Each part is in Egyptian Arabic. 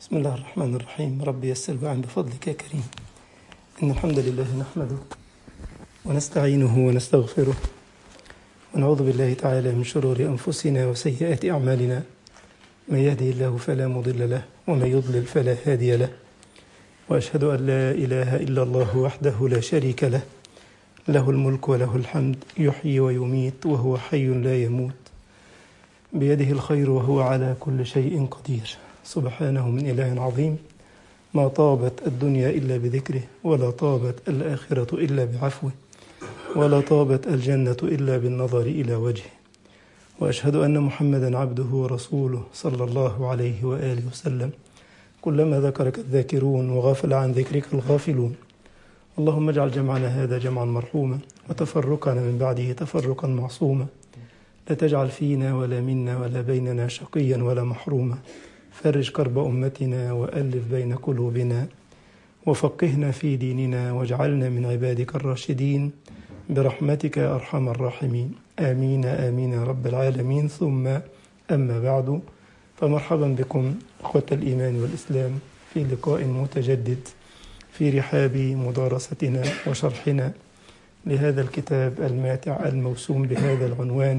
بسم الله الرحمن الرحيم رب يسر وعن بفضلك يا كريم إن الحمد لله نحمده ونستعينه ونستغفره ونعوذ بالله تعالى من شرور أنفسنا وسيئات أعمالنا من يهده الله فلا مضل له ومن يضلل فلا هادي له وأشهد أن لا إله إلا الله وحده لا شريك له له الملك وله الحمد يحيي ويميت وهو حي لا يموت بيده الخير وهو على كل شيء قدير سبحانه من إله عظيم ما طابت الدنيا إلا بذكره ولا طابت الآخرة إلا بعفوه ولا طابت الجنة إلا بالنظر إلى وجهه وأشهد أن محمدا عبده ورسوله صلى الله عليه وآله وسلم كلما ذكرك الذاكرون وغفل عن ذكرك الغافلون اللهم اجعل جمعنا هذا جمعا مرحوما وتفرقنا من بعده تفرقا معصوما لا تجعل فينا ولا منا ولا بيننا شقيا ولا محروما فرج كرب أمتنا وألف بين قلوبنا وفقهنا في ديننا واجعلنا من عبادك الراشدين برحمتك يا أرحم الراحمين آمين آمين يا رب العالمين ثم أما بعد فمرحبا بكم أخوة الإيمان والإسلام في لقاء متجدد في رحاب مدارستنا وشرحنا لهذا الكتاب الماتع الموسوم بهذا العنوان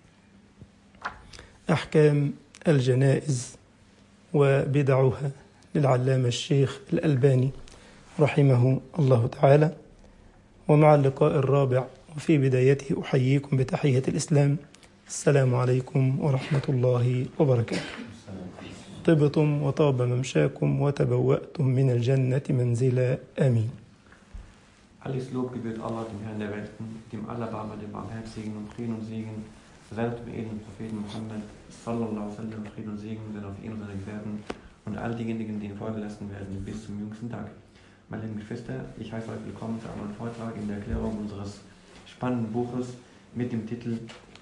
أحكام الجنائز وبدعها للعلامة الشيخ الألباني رحمه الله تعالى ومع اللقاء الرابع وفي بدايته أحييكم بتحية الإسلام السلام عليكم ورحمة الله وبركاته طبتم وطاب ممشاكم وتبوأتم من الجنة منزلا آمين Alles Lob gebührt Allah, dem Herrn der Welten, dem Allerbarmer, dem Barmherzigen und Frieden und Segen, sei dem edlen Propheten Muhammad, sallallahu alaihi wasallam, Frieden und Segen sind auf ihn und seine Gefährten und all diejenigen, die ihn Folge lassen werden, bis zum jüngsten Tag. Meine lieben Geschwister, ich heiße euch willkommen zu einem neuen Vortrag in der Erklärung unseres spannenden Buches mit dem Titel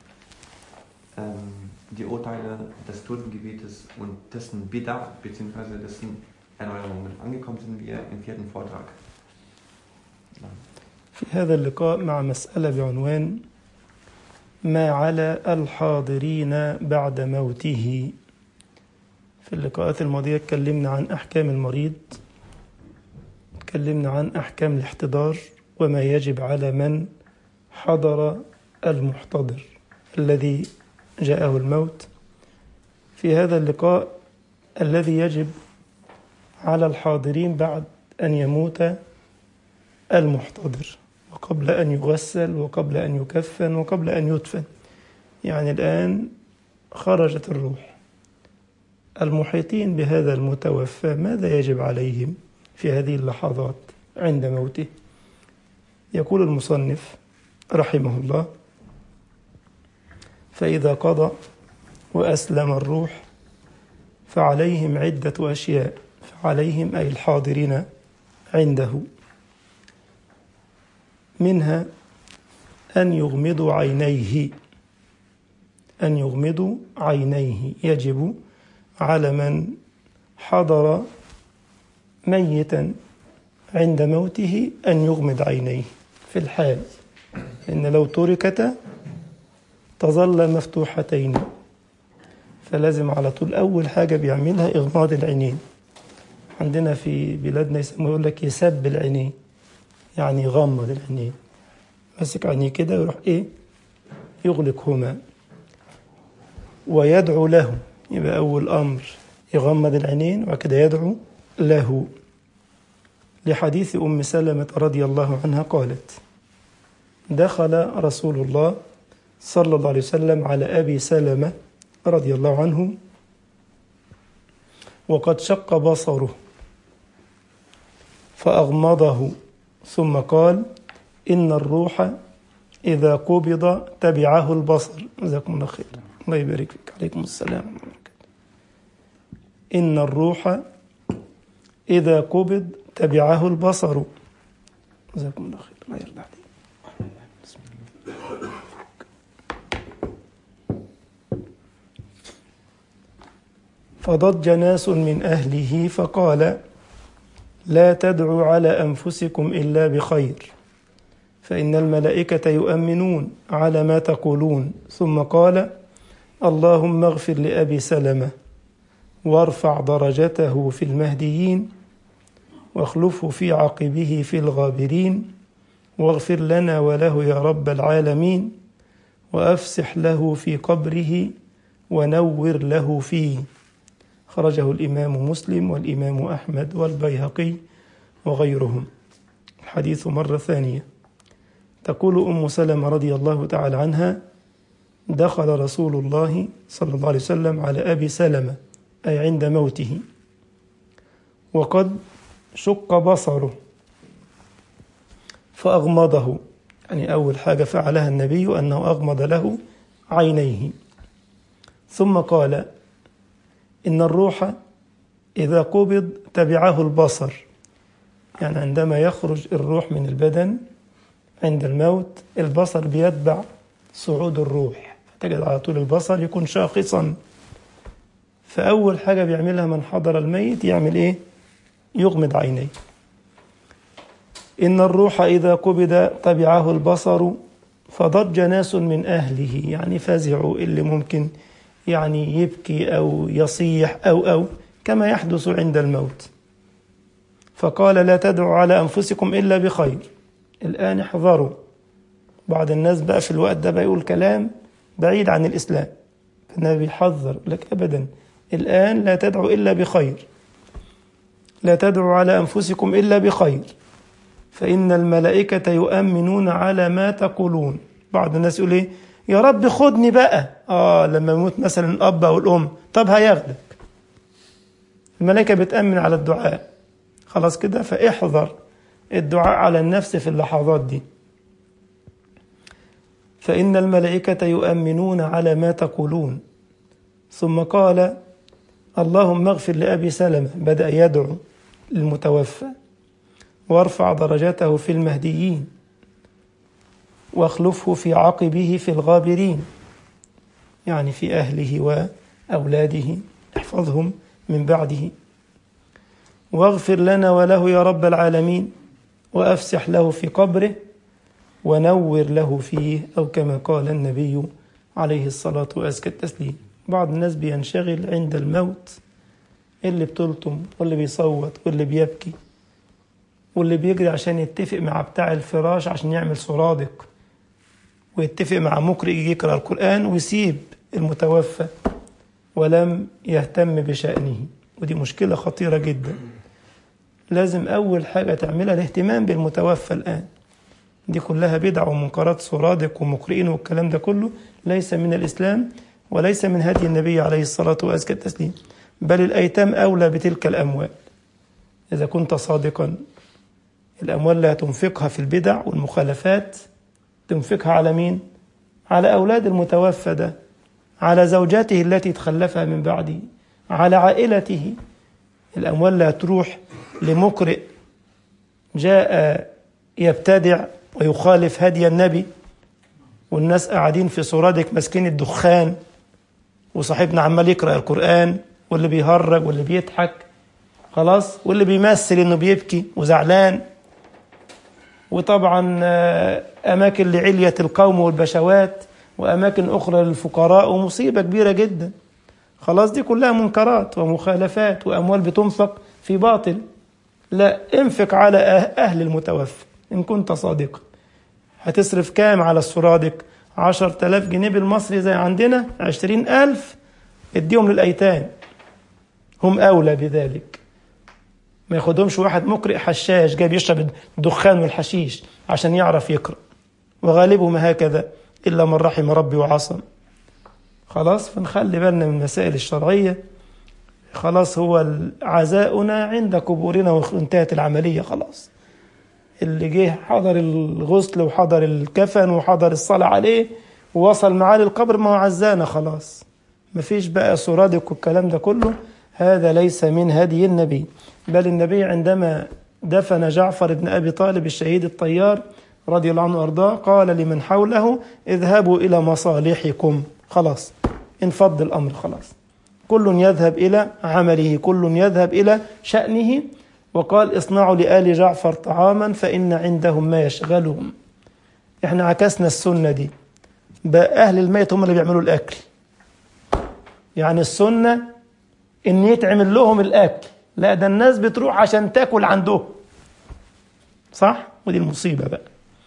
ähm, Die Urteile des Totengebietes und dessen Bida bzw. dessen Erneuerungen. Angekommen sind wir im vierten Vortrag. في هذا اللقاء مع مسألة بعنوان ما على الحاضرين بعد موته في اللقاءات الماضية اتكلمنا عن أحكام المريض اتكلمنا عن أحكام الاحتضار وما يجب على من حضر المحتضر الذي جاءه الموت في هذا اللقاء الذي يجب على الحاضرين بعد أن يموت المحتضر وقبل أن يغسل وقبل أن يكفن وقبل أن يدفن يعني الآن خرجت الروح المحيطين بهذا المتوفى ماذا يجب عليهم في هذه اللحظات عند موته يقول المصنف رحمه الله فإذا قضى وأسلم الروح فعليهم عدة أشياء فعليهم أي الحاضرين عنده منها أن يغمضوا عينيه أن يغمضوا عينيه يجب على من حضر ميتا عند موته أن يغمض عينيه في الحال إن لو تركتا تظل مفتوحتين فلازم على طول أول حاجة بيعملها إغماض العينين عندنا في بلادنا يسموه يقول لك يسب العينين يعني يغمض العينين ماسك عينيه كده ويروح ايه يغلقهما ويدعو له يبقى أول أمر يغمض العينين وبعد كده يدعو له لحديث أم سلمة رضي الله عنها قالت دخل رسول الله صلى الله عليه وسلم على أبي سلمة رضي الله عنه وقد شق بصره فأغمضه ثم قال إن الروح إذا قبض تبعه البصر جزاكم الله خير الله يبارك فيك عليكم السلام إن الروح إذا قبض تبعه البصر جزاكم الله خير الله يرضى عليك فضج ناس من أهله فقال لا تدعوا على أنفسكم إلا بخير فإن الملائكة يؤمنون على ما تقولون ثم قال اللهم اغفر لأبي سلمة وارفع درجته في المهديين واخلفه في عقبه في الغابرين واغفر لنا وله يا رب العالمين وافسح له في قبره ونور له فيه خرجه الامام مسلم والامام احمد والبيهقي وغيرهم الحديث مره ثانيه تقول ام سلمه رضي الله تعالى عنها دخل رسول الله صلى الله عليه وسلم على ابي سلمه اي عند موته وقد شق بصره فأغمضه يعني أول حاجة فعلها النبي أنه أغمض له عينيه ثم قال إن الروح إذا قبض تبعه البصر يعني عندما يخرج الروح من البدن عند الموت البصر بيتبع صعود الروح تجد على طول البصر يكون شاخصا فأول حاجة بيعملها من حضر الميت يعمل إيه؟ يغمض عينيه إن الروح إذا قبض تبعه البصر فضج ناس من أهله يعني فزعوا اللي ممكن يعني يبكي أو يصيح أو أو كما يحدث عند الموت فقال لا تدعوا على أنفسكم إلا بخير الآن احذروا بعض الناس بقى في الوقت ده بيقول كلام بعيد عن الإسلام فالنبي بيحذر لك أبدا الآن لا تدعوا إلا بخير لا تدعوا على أنفسكم إلا بخير فإن الملائكة يؤمنون على ما تقولون بعض الناس يقول إيه يا رب خدني بقى آه لما يموت مثلا الأب أو الأم طب هياخدك الملائكة بتأمن على الدعاء خلاص كده فاحذر الدعاء على النفس في اللحظات دي فإن الملائكة يؤمنون على ما تقولون ثم قال اللهم اغفر لأبي سلمة بدأ يدعو المتوفى وارفع درجته في المهديين واخلفه في عقبه في الغابرين يعني في أهله وأولاده احفظهم من بعده واغفر لنا وله يا رب العالمين وأفسح له في قبره ونور له فيه أو كما قال النبي عليه الصلاة وأزكى التسليم بعض الناس بينشغل عند الموت اللي بتلطم واللي بيصوت واللي بيبكي واللي بيجري عشان يتفق مع بتاع الفراش عشان يعمل سرادق ويتفق مع مقرئ يقرأ القرآن ويسيب المتوفى ولم يهتم بشأنه ودي مشكلة خطيرة جدا لازم أول حاجة تعملها الاهتمام بالمتوفى الآن دي كلها بدع ومنكرات سرادق ومقرئين والكلام ده كله ليس من الإسلام وليس من هدي النبي عليه الصلاة وأزكى التسليم بل الأيتام أولى بتلك الأموال إذا كنت صادقا الأموال لا تنفقها في البدع والمخالفات تنفقها على مين؟ على أولاد المتوفى ده على زوجاته التي تخلفها من بعده على عائلته الأموال لا تروح لمقرئ جاء يبتدع ويخالف هدي النبي والناس قاعدين في سرادك ماسكين الدخان وصاحبنا عمال يقرأ القرآن واللي بيهرج واللي بيضحك خلاص واللي بيمثل انه بيبكي وزعلان وطبعا اماكن لعلية القوم والبشوات واماكن اخرى للفقراء ومصيبة كبيرة جدا خلاص دي كلها منكرات ومخالفات واموال بتنفق في باطل لا انفق على اهل المتوفى ان كنت صادقا هتصرف كام على السرادق عشر تلاف جنيه بالمصري زي عندنا عشرين ألف اديهم للأيتام هم أولى بذلك ما ياخدهمش واحد مقرئ حشاش جاي بيشرب الدخان والحشيش عشان يعرف يقرأ وغالبهم هكذا إلا من رحم ربي وعصم خلاص فنخلي بالنا من المسائل الشرعية خلاص هو عزاؤنا عند قبورنا وانتهت العملية خلاص اللي جه حضر الغسل وحضر الكفن وحضر الصلاة عليه ووصل معاه للقبر ما هو عزانا خلاص مفيش بقى سرادق والكلام ده كله هذا ليس من هدي النبي بل النبي عندما دفن جعفر بن أبي طالب الشهيد الطيار رضي الله عنه وأرضاه قال لمن حوله اذهبوا إلى مصالحكم خلاص انفض الأمر خلاص كل يذهب إلى عمله كل يذهب إلى شأنه وقال اصنعوا لآل جعفر طعاما فإن عندهم ما يشغلهم احنا عكسنا السنة دي بقى أهل الميت هم اللي بيعملوا الأكل يعني السنة ان يتعمل لهم الاكل لا ده الناس بتروح عشان تاكل عندهم صح ودي المصيبه بقى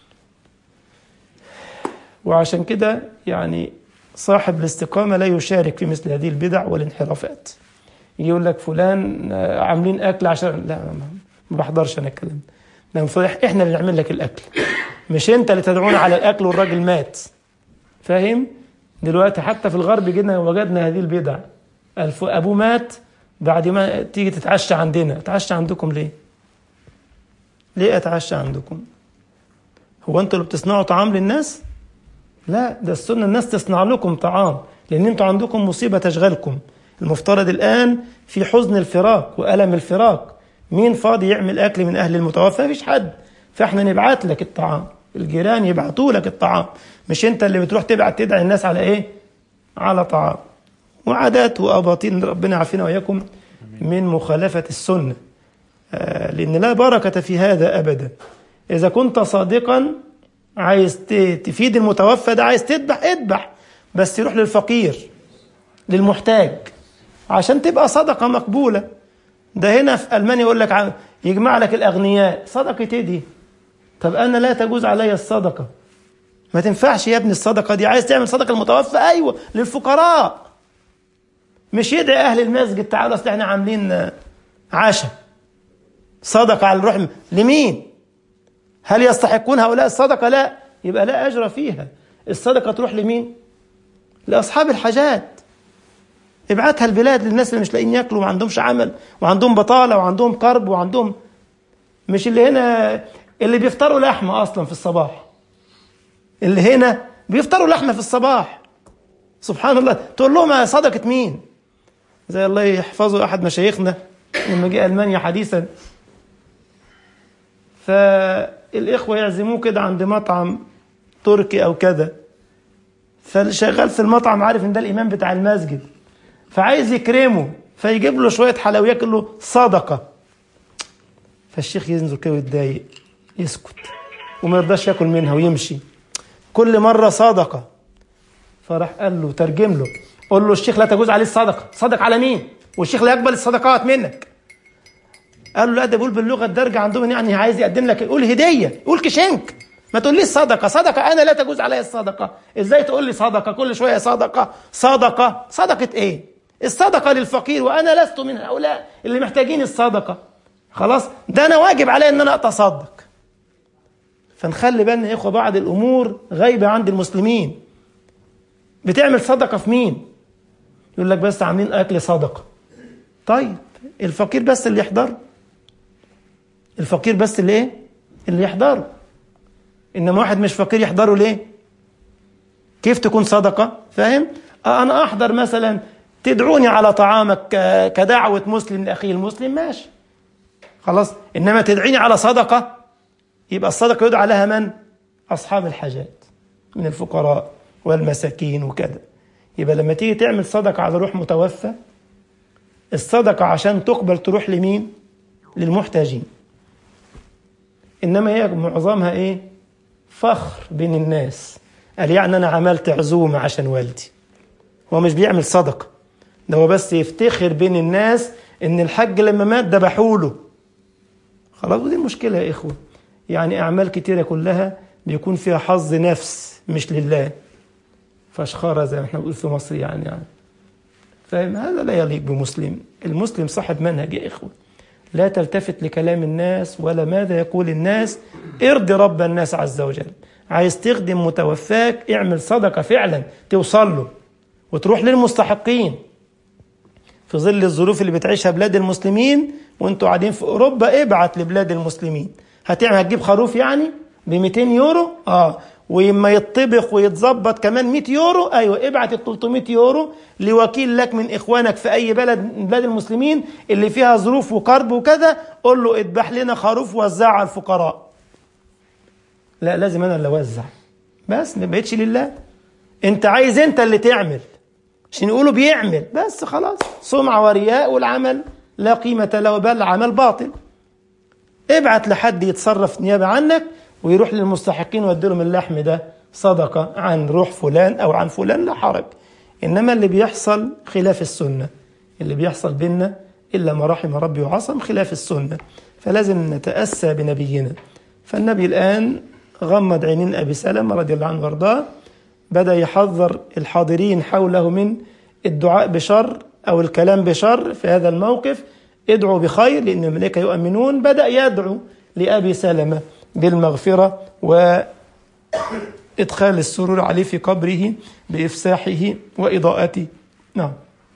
وعشان كده يعني صاحب الاستقامه لا يشارك في مثل هذه البدع والانحرافات يقول لك فلان عاملين اكل عشان لا ما بحضرش انا الكلام ده احنا اللي نعمل لك الاكل مش انت اللي تدعونا على الاكل والراجل مات فاهم دلوقتي حتى في الغرب جينا وجدنا هذه البدع ابوه مات بعد ما تيجي تتعشى عندنا اتعشى عندكم ليه ليه اتعشى عندكم هو انتوا اللي بتصنعوا طعام للناس لا ده السنه الناس تصنع لكم طعام لان انتوا عندكم مصيبه تشغلكم المفترض الان في حزن الفراق والم الفراق مين فاضي يعمل اكل من اهل المتوفى مفيش حد فاحنا نبعت لك الطعام الجيران يبعتوا لك الطعام مش انت اللي بتروح تبعت تدعي الناس على ايه على طعام وعادات واباطيل ربنا يعافينا واياكم من مخالفه السنه آه لان لا بركه في هذا ابدا اذا كنت صادقا عايز تفيد المتوفى ده عايز تذبح اذبح بس يروح للفقير للمحتاج عشان تبقى صدقه مقبوله ده هنا في المانيا يقول لك يجمع لك الاغنياء صدقه ايه دي طب انا لا تجوز علي الصدقه ما تنفعش يا ابني الصدقه دي عايز تعمل صدقه المتوفى ايوه للفقراء مش يدعي اهل المسجد تعالوا اصل احنا عاملين عشاء صدقه على الروح لمين هل يستحقون هؤلاء الصدقه لا يبقى لا اجر فيها الصدقه تروح لمين لاصحاب الحاجات ابعتها البلاد للناس اللي مش لاقيين ياكلوا وما عندهمش عمل وعندهم بطاله وعندهم كرب وعندهم مش اللي هنا اللي بيفطروا لحمه اصلا في الصباح اللي هنا بيفطروا لحمه في الصباح سبحان الله تقول لهم صدقه مين زي الله يحفظه احد مشايخنا لما جه المانيا حديثا فالاخوه يعزموه كده عند مطعم تركي او كذا فالشغال في المطعم عارف ان ده الامام بتاع المسجد فعايز يكرمه فيجيب له شويه حلويات يقول له صدقه فالشيخ ينزل كده ويتضايق يسكت وما يرضاش ياكل منها ويمشي كل مره صدقه فراح قال له ترجم له قول له الشيخ لا تجوز عليه الصدقه صدق على مين والشيخ لا يقبل الصدقات منك قال له لا ده بيقول باللغه الدارجه عندهم يعني عايز يقدم لك قول هديه قول كشنك ما تقوليش صدقه صدقه انا لا تجوز علي الصدقه ازاي تقول لي صدقه كل شويه صدقه صدقه صدقه ايه الصدقه للفقير وانا لست من هؤلاء اللي محتاجين الصدقه خلاص ده انا واجب علي ان انا اتصدق فنخلي بالنا يا اخوه بعض الامور غايبه عند المسلمين بتعمل صدقه في مين يقول لك بس عاملين اكل صدقه طيب الفقير بس اللي يحضر الفقير بس اللي ايه اللي يحضره انما واحد مش فقير يحضره ليه كيف تكون صدقه فاهم آه انا احضر مثلا تدعوني على طعامك كدعوه مسلم لاخيه المسلم ماشي خلاص انما تدعيني على صدقه يبقى الصدقه يدعى لها من اصحاب الحاجات من الفقراء والمساكين وكذا يبقى لما تيجي تعمل صدقه على روح متوفى الصدقه عشان تقبل تروح لمين للمحتاجين انما هي معظمها ايه فخر بين الناس قال يعني انا عملت عزومه عشان والدي هو مش بيعمل صدقه ده هو بس يفتخر بين الناس ان الحج لما مات ذبحوا له خلاص ودي المشكله يا اخوه يعني اعمال كتيره كلها بيكون فيها حظ نفس مش لله فشخره زي ما احنا بنقول في مصر يعني يعني فاهم هذا لا يليق بمسلم المسلم صاحب منهج يا اخوه لا تلتفت لكلام الناس ولا ماذا يقول الناس ارضي رب الناس عز وجل عايز تخدم متوفاك اعمل صدقه فعلا توصل له وتروح للمستحقين في ظل الظروف اللي بتعيشها بلاد المسلمين وانتوا قاعدين في اوروبا ابعت لبلاد المسلمين هتعمل هتجيب خروف يعني ب 200 يورو اه ولما يطبخ ويتظبط كمان 100 يورو ايوه ابعت ال 300 يورو لوكيل لك من اخوانك في اي بلد من بلاد المسلمين اللي فيها ظروف وكرب وكذا قول له اذبح لنا خروف وزعه على الفقراء لا لازم انا اللي اوزع بس ما بقتش لله انت عايز انت اللي تعمل عشان يقولوا بيعمل بس خلاص سمعة ورياء والعمل لا قيمة له بل عمل باطل ابعت لحد يتصرف نيابة عنك ويروح للمستحقين ويديلهم اللحم ده صدقة عن روح فلان أو عن فلان لا حرج إنما اللي بيحصل خلاف السنة اللي بيحصل بينا إلا ما رحم ربي وعصم خلاف السنة فلازم نتأسى بنبينا فالنبي الآن غمض عينين أبي سلمة رضي الله عنه وارضاه بدأ يحذر الحاضرين حوله من الدعاء بشر أو الكلام بشر في هذا الموقف ادعوا بخير لأن الملائكة يؤمنون بدأ يدعو لأبي سلمة بالمغفرة وإدخال السرور عليه في قبره بإفساحه وإضاءته نعم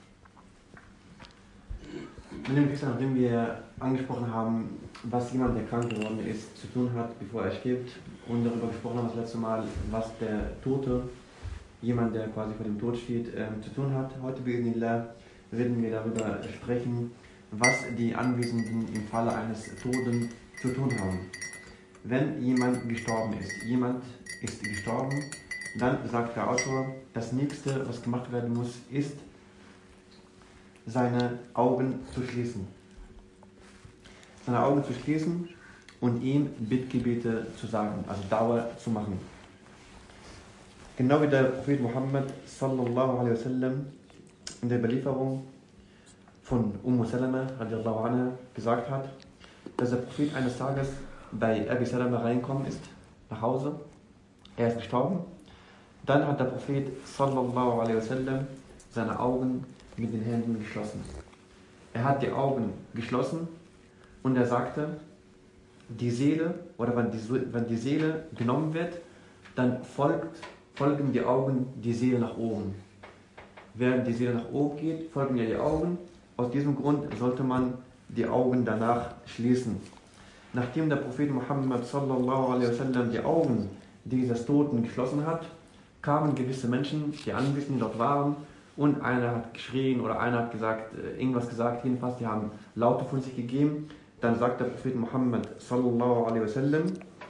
Mit dem Text, nachdem wir angesprochen haben, was jemand, der krank geworden ist, zu tun hat, bevor er stirbt, und darüber gesprochen haben das letzte Mal, was der Tote, jemand, der quasi vor dem Tod steht, ähm, zu tun hat. Heute Bismillah werden wir darüber sprechen, was die Anwesenden im Falle eines Toten zu tun haben. Wenn jemand gestorben ist, jemand ist gestorben, dann sagt der Autor, das nächste, was gemacht werden muss, ist, seine Augen zu schließen. Seine Augen zu schließen und ihm Bittgebete zu sagen, also Dauer zu machen. Genau wie der Prophet Muhammad sallallahu alaihi wasallam in der Überlieferung von Umm Salama radiallahu anha gesagt hat, dass der Prophet eines Tages bei Abi Salama reinkommen ist, nach Hause. Er ist gestorben. Dann hat der Prophet sallallahu alaihi wasallam seine Augen mit den Händen geschlossen. Er hat die Augen geschlossen und er sagte, die Seele, oder wenn die, wenn die Seele genommen wird, dann folgt, folgen die Augen die Seele nach oben. Während die Seele nach oben geht, folgen ja die Augen. Aus diesem Grund sollte man die Augen danach schließen. Nachdem der Prophet Muhammad sallallahu alaihi wasallam die Augen dieses Toten geschlossen hat, kamen gewisse Menschen, die anwesend dort waren, und einer hat geschrien oder einer hat gesagt, äh, irgendwas gesagt, jedenfalls, die haben Laute von sich gegeben. Dann sagt der Prophet Muhammad sallallahu alaihi wasallam,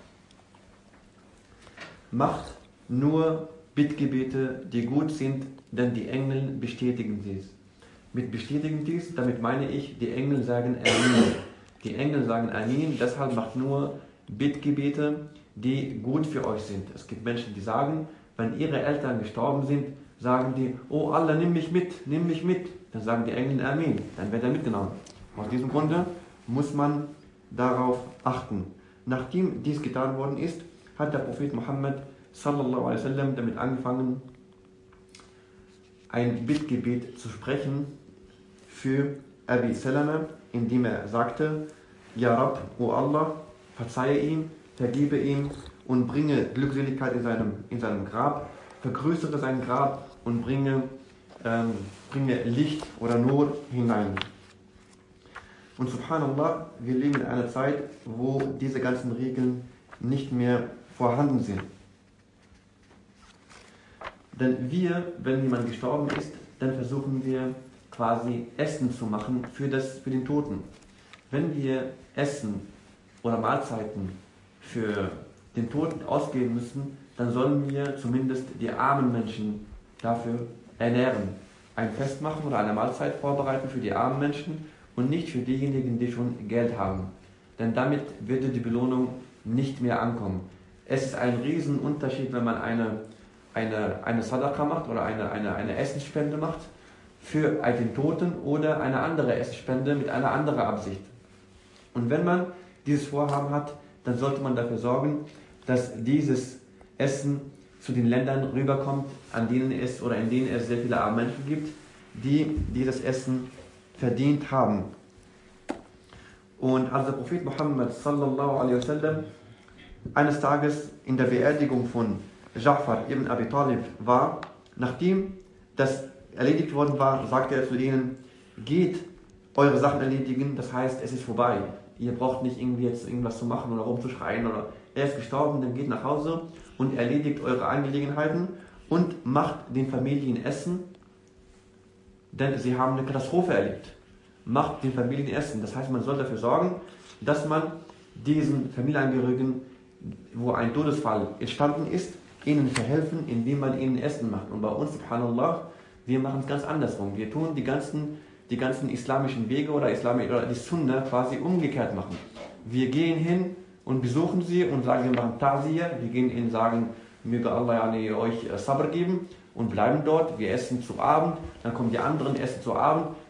macht nur Bittgebete, die gut sind, denn die Engel bestätigen dies. Mit bestätigen dies, damit meine ich, die Engel sagen Amin. Die Engel sagen Amin, deshalb macht nur Bittgebete, die gut für euch sind. Es gibt Menschen, die sagen, wenn ihre Eltern gestorben sind, sagen die, oh Allah, nimm mich mit, nimm mich mit. Dann sagen die Engel Amin, dann wird er mitgenommen. Aus diesem Grunde muss man darauf achten. Nachdem dies getan worden ist, hat der Prophet Muhammad sallallahu alaihi wasallam damit angefangen, ein Bittgebet zu sprechen für Abi Salama, indem er sagte, Ja Rab, O Allah, verzeihe ihm, vergebe ihm und bringe Glückseligkeit in seinem, in seinem Grab, vergrößere sein Grab und bringe, ähm, bringe Licht oder Nur hinein. Und subhanallah, wir leben in einer Zeit, wo diese ganzen Regeln nicht mehr vorhanden sind. Denn wir, wenn jemand gestorben ist, dann versuchen wir quasi Essen zu machen für, das, für den Toten. Wenn wir Essen oder Mahlzeiten für den Toten ausgeben müssen, dann sollen wir zumindest die armen Menschen dafür ernähren. Ein Fest machen oder eine Mahlzeit vorbereiten für die armen Menschen und nicht für diejenigen, die schon Geld haben. Denn damit würde die Belohnung nicht mehr ankommen. Es ist ein Riesenunterschied, wenn man eine, eine, eine Sadaqa macht oder eine, eine, eine Essensspende macht für den Toten oder eine andere Essensspende mit einer anderen Absicht. Und wenn man dieses Vorhaben hat, dann sollte man dafür sorgen, dass dieses Essen zu den Ländern rüberkommt, an denen es oder in denen es sehr viele arme Menschen gibt, die dieses Essen verdient haben. Und als der Prophet Muhammad sallallahu alaihi wasallam eines Tages in der Beerdigung von Ja'far ibn Abi Talib war, nachdem das erledigt worden war, sagte er zu ihnen, geht eure Sachen erledigen, das heißt, es ist vorbei. Ihr braucht nicht irgendwie jetzt irgendwas zu machen oder rumzuschreien oder er ist gestorben, dann geht nach Hause und erledigt eure Angelegenheiten und macht den Familien Essen, denn sie haben eine Katastrophe erlebt. Macht den Familien Essen. Das heißt, man soll dafür sorgen, dass man diesen Familienangehörigen, wo ein Todesfall entstanden ist, ihnen verhelfen, indem man ihnen Essen macht. Und bei uns, subhanallah, wir machen es ganz andersrum. Wir tun die ganzen, die ganzen islamischen Wege oder, Islami, oder die Sunna quasi umgekehrt machen. Wir gehen hin und besuchen sie und sagen, wir machen Taziyah. Wir gehen ihnen sagen, möge Allah euch Sabr geben und bleiben dort. Wir essen zu Abend, dann kommen die anderen, essen zu Abend.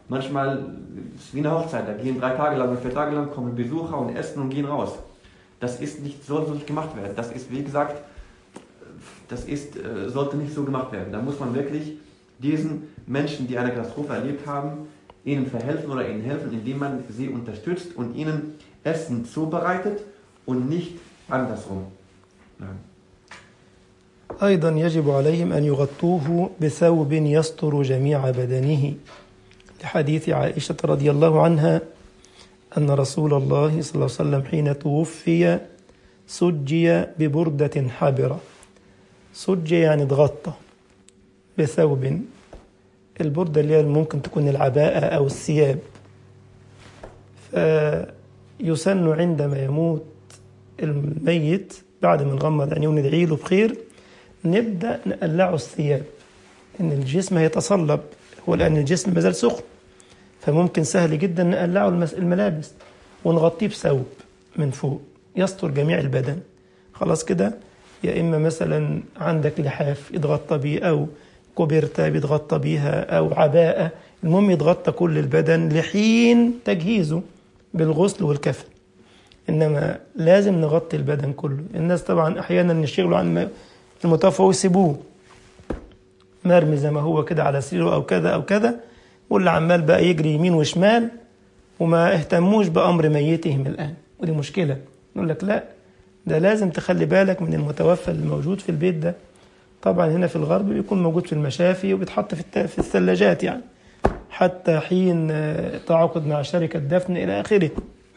Manchmal ist es wie eine Hochzeit, da gehen drei Tage lang und vier Tage lang kommen Besucher und essen und gehen raus. Das ist nicht, soll so nicht gemacht werden. Das ist, wie gesagt, das ist, äh, sollte nicht so gemacht werden. Da muss man wirklich diesen Menschen, die eine Katastrophe erlebt haben, ihnen verhelfen oder ihnen helfen, indem man sie unterstützt und ihnen Essen zubereitet und nicht andersrum. Nein. أيضا يجب عليهم أن يغطوه بثوب يستر جميع بدنه لحديث عائشة رضي الله عنها أن رسول الله صلى الله عليه وسلم حين توفي سجي ببردة حبرة سجي يعني اتغطى بثوب البردة اللي هي ممكن تكون العباءة أو الثياب فيسن عندما يموت الميت بعد ما نغمض عينيه وندعي له بخير نبدأ نقلعه الثياب إن الجسم هيتصلب هو لأن الجسم مازال سخن فممكن سهل جدا نقلعه المس- الملابس ونغطيه بثوب من فوق يستر جميع البدن خلاص كده يا إما مثلا عندك لحاف يتغطى بيه أو كوبرتا بيتغطى بيها أو عباءة المهم يتغطى كل البدن لحين تجهيزه بالغسل والكفن إنما لازم نغطي البدن كله الناس طبعا أحيانا يشغلوا عن المتوفى ويسيبوه مرمي زي ما هو كده على سريره أو كذا أو كذا واللي عمال بقى يجري يمين وشمال وما اهتموش بأمر ميتهم الآن ودي مشكلة نقول لك لا ده لازم تخلي بالك من المتوفى اللي موجود في البيت ده طبعا هنا في الغرب بيكون موجود في المشافي وبيتحط في الت- في الثلاجات يعني حتى حين آه، تعاقد مع شركة دفن إلى آخره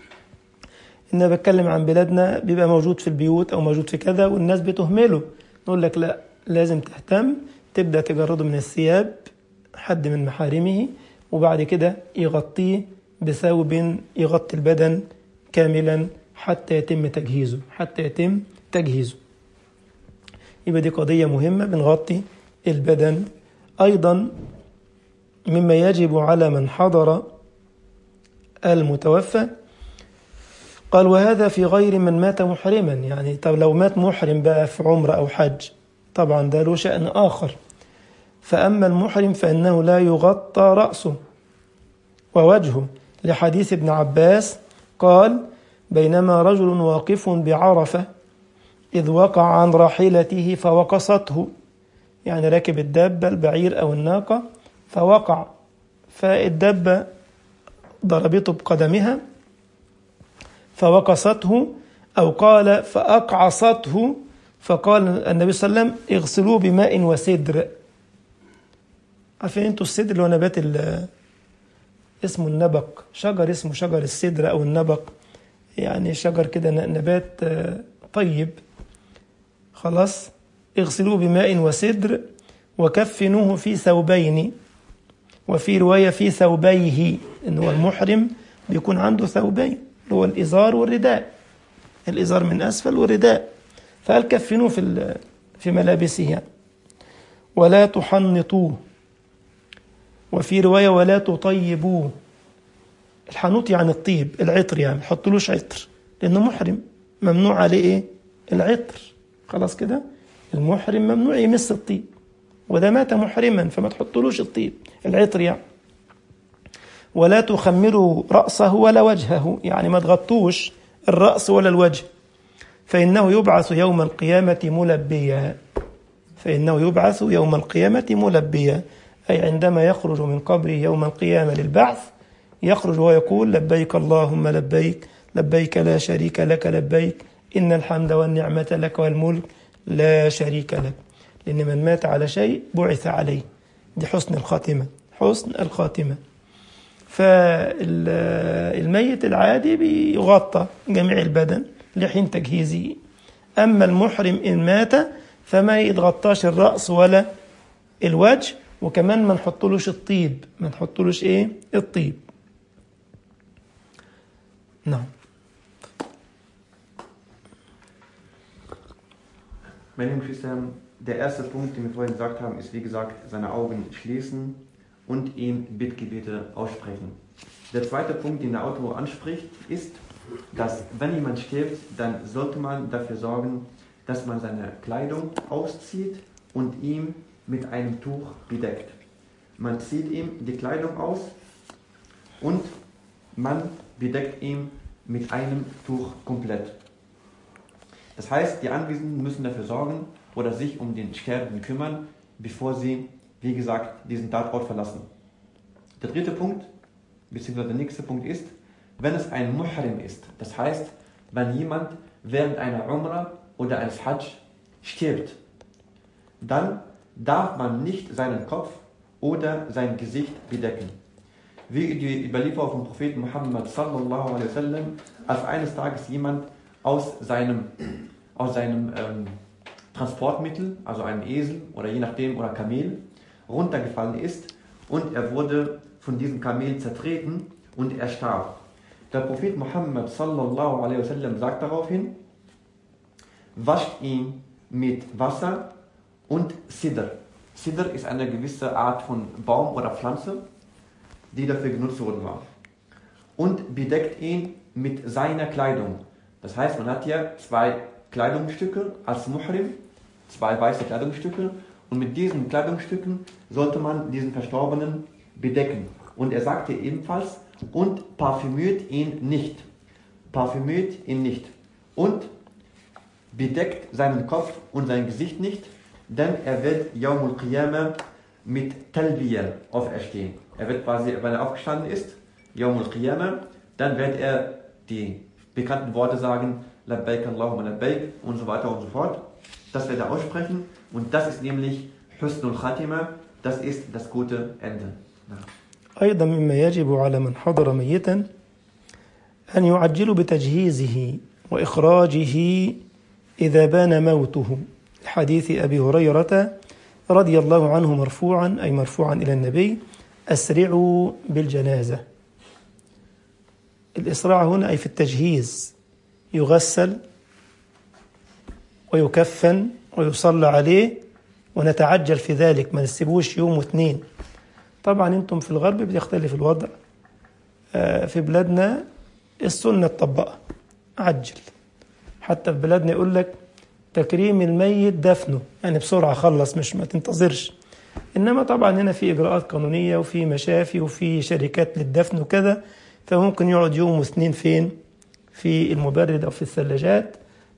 إن أنا بتكلم عن بلادنا بيبقى موجود في البيوت أو موجود في كذا والناس بتهمله نقول لك لا لازم تهتم تبدأ تجرده من الثياب حد من محارمه وبعد كده يغطيه بثوب يغطي البدن كاملا حتى يتم تجهيزه حتى يتم تجهيزه يبقى دي قضية مهمة بنغطي البدن أيضا مما يجب على من حضر المتوفى قال وهذا في غير من مات محرما يعني طب لو مات محرم بقى في عمرة أو حج طبعا ده له شأن آخر فأما المحرم فإنه لا يغطى رأسه ووجهه لحديث ابن عباس قال بينما رجل واقف بعرفة إذ وقع عن راحلته فوقصته يعني راكب الدابة البعير أو الناقة فوقع فالدابة ضربته بقدمها فوقصته أو قال فأقعصته فقال النبي صلى الله عليه وسلم اغسلوه بماء وسدر عارفين انتوا السدر اللي هو نبات ال- اسمه النبق شجر اسمه شجر السدر أو النبق يعني شجر كده ن- نبات آه، طيب خلاص اغسلوه بماء وسدر وكفنوه في ثوبين وفي رواية في ثوبيه إن هو المحرم بيكون عنده ثوبين اللي هو الإزار والرداء الإزار من أسفل والرداء فقال كفنوه في ال- في ملابسه يعني. ولا تحنطوه وفي رواية ولا تطيبوه الحنوط يعني الطيب العطر يعني ما تحطلوش عطر لأنه محرم ممنوع عليه إيه العطر خلاص كده المحرم ممنوع يمس الطيب وده مات محرما فما تحطلوش الطيب العطر يعني ولا تخمروا رأسه ولا وجهه يعني ما تغطوش الرأس ولا الوجه فإنه يبعث يوم القيامة ملبيا فإنه يبعث يوم القيامة ملبيا أي عندما يخرج من قبره يوم القيامة للبعث يخرج ويقول لبيك اللهم لبيك لبيك لا شريك لك لبيك إن الحمد والنعمة لك والملك لا شريك لك لأن من مات على شيء بعث عليه دي حسن الخاتمة حسن الخاتمة فالميت العادي بيغطى جميع البدن لحين تجهيزه أما المحرم إن مات فما يتغطاش الرأس ولا الوجه وكمان ما نحطلوش الطيب ما نحطلوش إيه الطيب نعم Meine lieben Geschwister, der erste Punkt, den wir vorhin gesagt haben, ist wie gesagt, seine Augen schließen und ihm Bittgebete aussprechen. Der zweite Punkt, den der Autor anspricht, ist, dass wenn jemand stirbt, dann sollte man dafür sorgen, dass man seine Kleidung auszieht und ihm mit einem Tuch bedeckt. Man zieht ihm die Kleidung aus und man bedeckt ihn mit einem Tuch komplett. Das heißt, die Anwesenden müssen dafür sorgen oder sich um den Sterbenden kümmern, bevor sie, wie gesagt, diesen Tatort verlassen. Der dritte Punkt, beziehungsweise der nächste Punkt ist, wenn es ein Muhrim ist, das heißt, wenn jemand während einer Umrah oder eines Hajj stirbt, dann darf man nicht seinen Kopf oder sein Gesicht bedecken. Wie die Überlieferung vom Propheten Muhammad sallallahu alaihi wasallam, als eines Tages jemand aus seinem, aus seinem ähm, Transportmittel, also einem Esel oder je nachdem oder Kamel, runtergefallen ist und er wurde von diesem Kamel zertreten und er starb. Der Prophet Muhammad sallallahu alaihi wasallam sagt daraufhin, wascht ihn mit Wasser und Sidr. Sidr ist eine gewisse Art von Baum oder Pflanze, die dafür genutzt worden war. Und bedeckt ihn mit seiner Kleidung. Das heißt, man hat hier zwei Kleidungsstücke als Muhrim, zwei weiße Kleidungsstücke und mit diesen Kleidungsstücken sollte man diesen Verstorbenen bedecken. Und er sagte ebenfalls, und parfümiert ihn nicht. Parfümiert ihn nicht. Und bedeckt seinen Kopf und sein Gesicht nicht, denn er wird Yawmul Qiyamah mit Talbiya auferstehen. Er wird quasi, wenn er aufgestanden ist, Yawmul Qiyamah, dann wird er die bekannten Worte sagen, Labbaik Allahumma Labbaik und so weiter und so fort. Das wird er aussprechen und das ist nämlich Husnul Khatima, das ist das gute Ende. Ja. أيضا مما يجب على من حضر ميتا أن يعجلوا بتجهيزه وإخراجه إذا بان موته حديث أبي هريرة رضي الله عنه مرفوعا أي مرفوعا إلى النبي أسرعوا بالجنازة الإسراع هنا أي في التجهيز يغسل ويكفن ويصلى عليه ونتعجل في ذلك ما نسيبوش يوم واثنين طبعا انتم في الغرب بيختلف الوضع في بلادنا السنة تطبقها عجل حتى في بلادنا يقول لك تكريم الميت دفنه يعني بسرعة خلص مش ما تنتظرش إنما طبعا هنا في إجراءات قانونية وفي مشافي وفي شركات للدفن وكذا فممكن يقعد يوم واثنين فين في المبرد أو في الثلاجات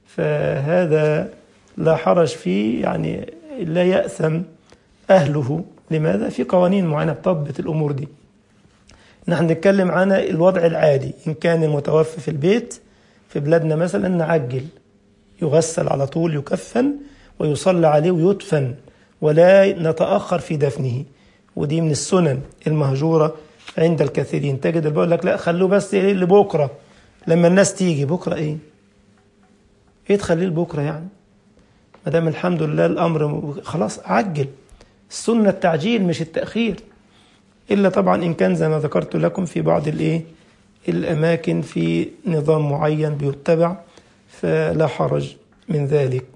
فهذا لا حرج فيه يعني لا يأثم أهله لماذا؟ في قوانين معينة بتضبط الأمور دي نحن نتكلم عن الوضع العادي إن كان المتوفى في البيت في بلادنا مثلا نعجل يغسل على طول يكفن ويصلى عليه ويدفن ولا نتأخر في دفنه ودي من السنن المهجورة عند الكثيرين تجد بيقول لك لا خلوه بس ايه لبكرة لما الناس تيجي بكرة ايه ايه تخليه لبكرة يعني ما دام الحمد لله الامر خلاص عجل السنة التعجيل مش التأخير إلا طبعا إن كان زي ما ذكرت لكم في بعض الإيه الأماكن في نظام معين بيتبع فلا حرج من ذلك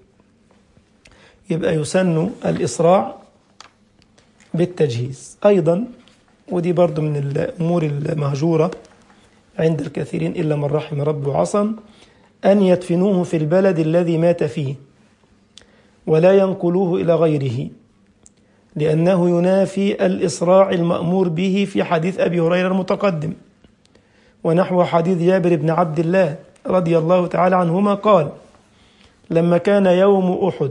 يبقى يسن الإسراع بالتجهيز أيضا ودي برضو من الأمور المهجورة عند الكثيرين إلا من رحم رب وعصم أن يدفنوه في البلد الذي مات فيه ولا ينقلوه إلى غيره لأنه ينافي الإسراع المأمور به في حديث أبي هريرة المتقدم ونحو حديث جابر بن عبد الله رضي الله تعالى عنهما قال لما كان يوم أحد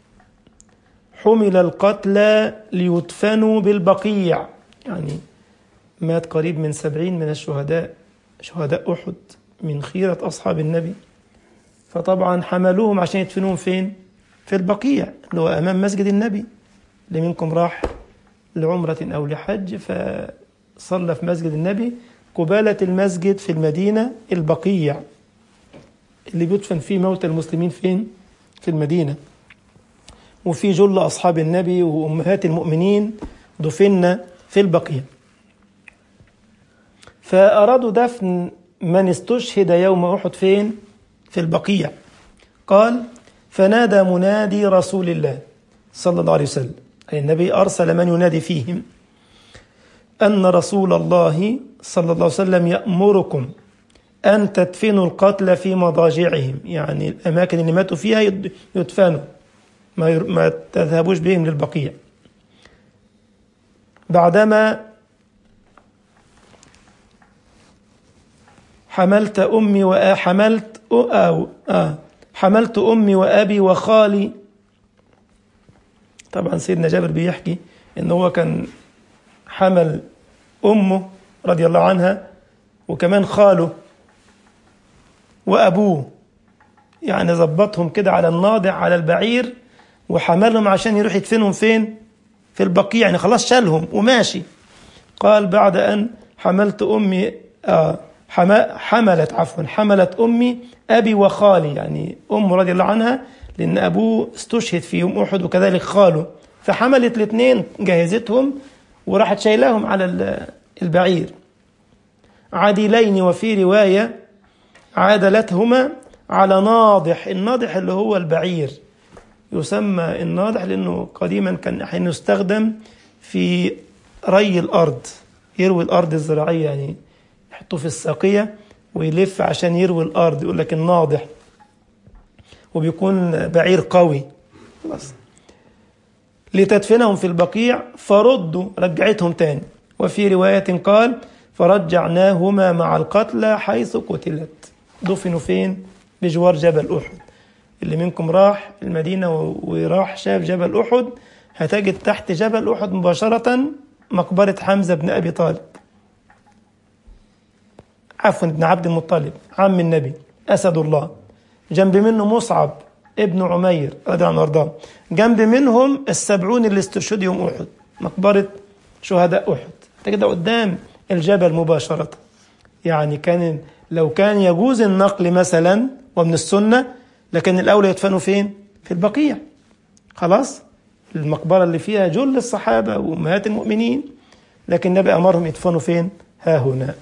حمل القتلى ليدفنوا بالبقيع يعني مات قريب من سبعين من الشهداء شهداء أحد من خيرة أصحاب النبي فطبعا حملوهم عشان يدفنوهم فين في البقيع اللي هو أمام مسجد النبي اللي منكم راح لعمرة أو لحج فصلى في مسجد النبي قبالة المسجد في المدينة البقيع اللي بيدفن فيه موتى المسلمين فين؟ في المدينة وفي جل أصحاب النبي وأمهات المؤمنين دفن في البقيع فأرادوا دفن من استشهد يوم أحد فين؟ في البقيع قال فنادى منادي رسول الله صلى الله عليه وسلم أي النبي أرسل من ينادي فيهم أن رسول الله صلى الله عليه وسلم يأمركم أن تدفنوا القتلى في مضاجعهم يعني الأماكن اللي ماتوا فيها يدفنوا ما, ما تذهبوش بهم للبقيع بعدما حملت أمي وحملت أو آه حملت أمي وأبي وخالي طبعا سيدنا جابر بيحكي إن هو كان حمل أمه رضي الله عنها وكمان خاله وأبوه يعني ظبطهم كده على الناضع على البعير وحملهم عشان يروح يدفنهم فين في البقيع يعني خلاص شالهم وماشي قال بعد أن حملت أمي آه حملت عفوا حملت أمي أبي وخالي يعني أم رضي الله عنها لأن أبوه استشهد في يوم أحد وكذلك خاله فحملت الاثنين جهزتهم وراحت شايلاهم على البعير عديلين وفي رواية عادلتهما على ناضح الناضح اللي هو البعير يسمى الناضح لأنه قديما كان حين يستخدم في ري الأرض يروي الأرض الزراعية يعني يحطوه في الساقية ويلف عشان يروي الأرض يقول لك الناضح وبيكون بعير قوي خلاص لتدفنهم في البقيع فردوا رجعتهم تاني وفي رواية قال فرجعناهما مع القتلى حيث قتلت دفنوا فين بجوار جبل أحد اللي منكم راح المدينة وراح شاف جبل أحد هتجد تحت جبل أحد مباشرة مقبرة حمزة بن أبي طالب عفوا ابن عبد المطلب عم النبي أسد الله جنب منه مصعب ابن عمير رضي الله عنه وارضاه جنب منهم السبعون اللي استشهدوا يوم أحد مقبرة شهداء أحد كده قدام الجبل مباشرة يعني كان لو كان يجوز النقل مثلا ومن السنة لكن الأولى يدفنوا فين؟ في البقيع خلاص المقبرة اللي فيها جل الصحابة وأمهات المؤمنين لكن النبي أمرهم يدفنوا فين؟ ها هنا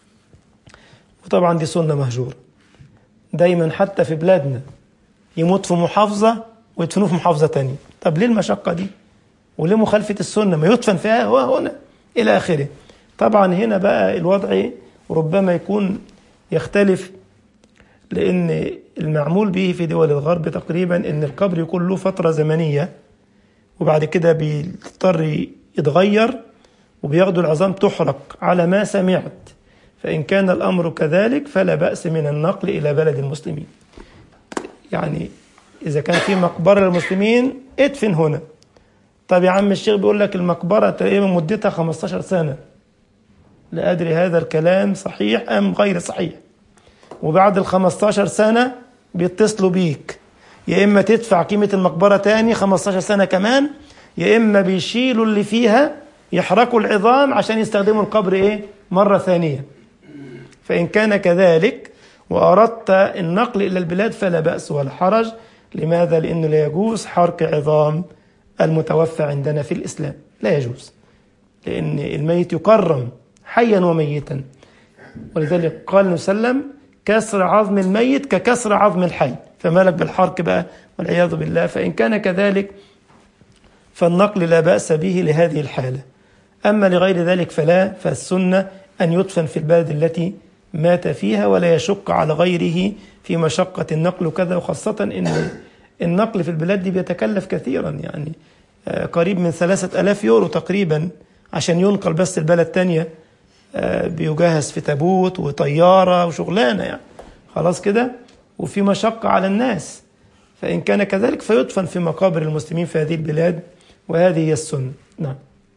وطبعا دي سنة مهجورة دايما حتى في بلادنا يموت في محافظة ويدفنوه في محافظة تانية طب ليه المشقة دي؟ وليه مخالفة السنة ما يدفن فيها هو هنا إلى آخره طبعا هنا بقى الوضع ربما يكون يختلف لأن المعمول به في دول الغرب تقريبا أن القبر يكون له فترة زمنية وبعد كده بيضطر يتغير وبياخدوا العظام تحرق على ما سمعت فإن كان الأمر كذلك فلا بأس من النقل إلى بلد المسلمين يعني إذا كان في مقبرة للمسلمين ادفن هنا طب يا عم الشيخ بيقول لك المقبرة تقريبا مدتها 15 سنة لا أدري هذا الكلام صحيح أم غير صحيح وبعد ال 15 سنة بيتصلوا بيك يا إما تدفع قيمة المقبرة تاني 15 سنة كمان يا إما بيشيلوا اللي فيها يحرقوا العظام عشان يستخدموا القبر إيه مرة ثانية فإن كان كذلك وأردت النقل إلى البلاد فلا بأس ولا حرج لماذا؟ لأنه لا يجوز حرق عظام المتوفى عندنا في الإسلام لا يجوز لأن الميت يكرم حيا وميتا ولذلك قال النبي صلى الله عليه وسلم كسر عظم الميت ككسر عظم الحي فما لك بالحرق بقى والعياذ بالله فإن كان كذلك فالنقل لا بأس به لهذه الحالة أما لغير ذلك فلا فالسنة أن يدفن في البلد التي مات فيها ولا يشق على غيره في مشقة النقل وكذا وخاصة أن النقل في البلاد دي بيتكلف كثيرا يعني قريب من ثلاثة ألاف يورو تقريبا عشان ينقل بس البلد تانية بيجهز في تابوت وطيارة وشغلانة يعني خلاص كده وفي مشقة على الناس فإن كان كذلك فيدفن في مقابر المسلمين في هذه البلاد وهذه هي السنة نعم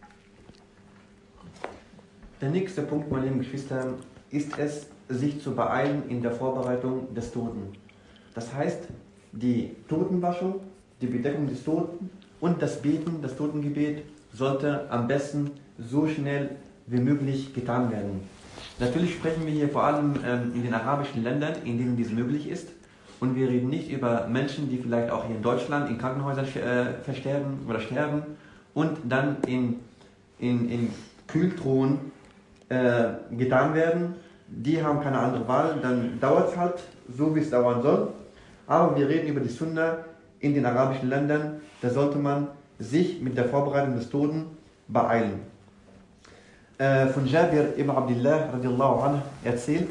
Der nächste Punkt, meine lieben Geschwister, ist es, sich zu beeilen in der Vorbereitung des Toten. Das heißt, die Totenwaschung, die Bedeckung des Toten und das Beten, das Totengebet sollte am besten so schnell wie möglich getan werden. Natürlich sprechen wir hier vor allem ähm, in den arabischen Ländern, in denen dies möglich ist. Und wir reden nicht über Menschen, die vielleicht auch hier in Deutschland in Krankenhäusern äh, versterben oder sterben und dann in, in, in Kühltruhen äh, getan werden. Die haben keine andere Wahl, dann dauert es halt so, wie es dauern soll. Aber wir reden über die Sunna in den arabischen Ländern. Da sollte man sich mit der Vorbereitung des Toten beeilen. Äh, von Jabir ibn Abdullah radiallahu anhu erzählt,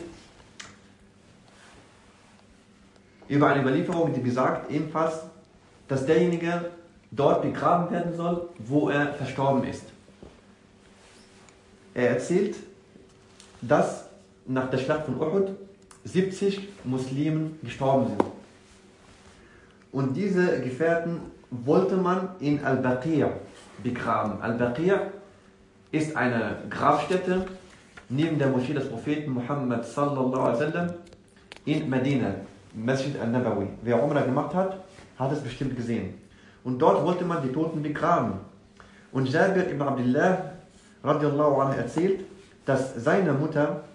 über eine Überlieferung, die besagt ebenfalls, dass derjenige dort begraben werden soll, wo er verstorben ist. Er erzählt, dass nach der Schlacht von Uhud 70 Muslimen gestorben sind. Und diese Gefährten wollte man in Al-Baqir begraben. Al-Baqir ist eine Grabstätte neben der Moschee des Propheten Muhammad sallallahu alaihi wasallam in Medina, Masjid al-Nabawi. Wer Umrah gemacht hat, hat es bestimmt gesehen. Und dort wollte man die Toten begraben. Und Jabir ibn Abdullah radiallahu anhu erzählt, dass seine Mutter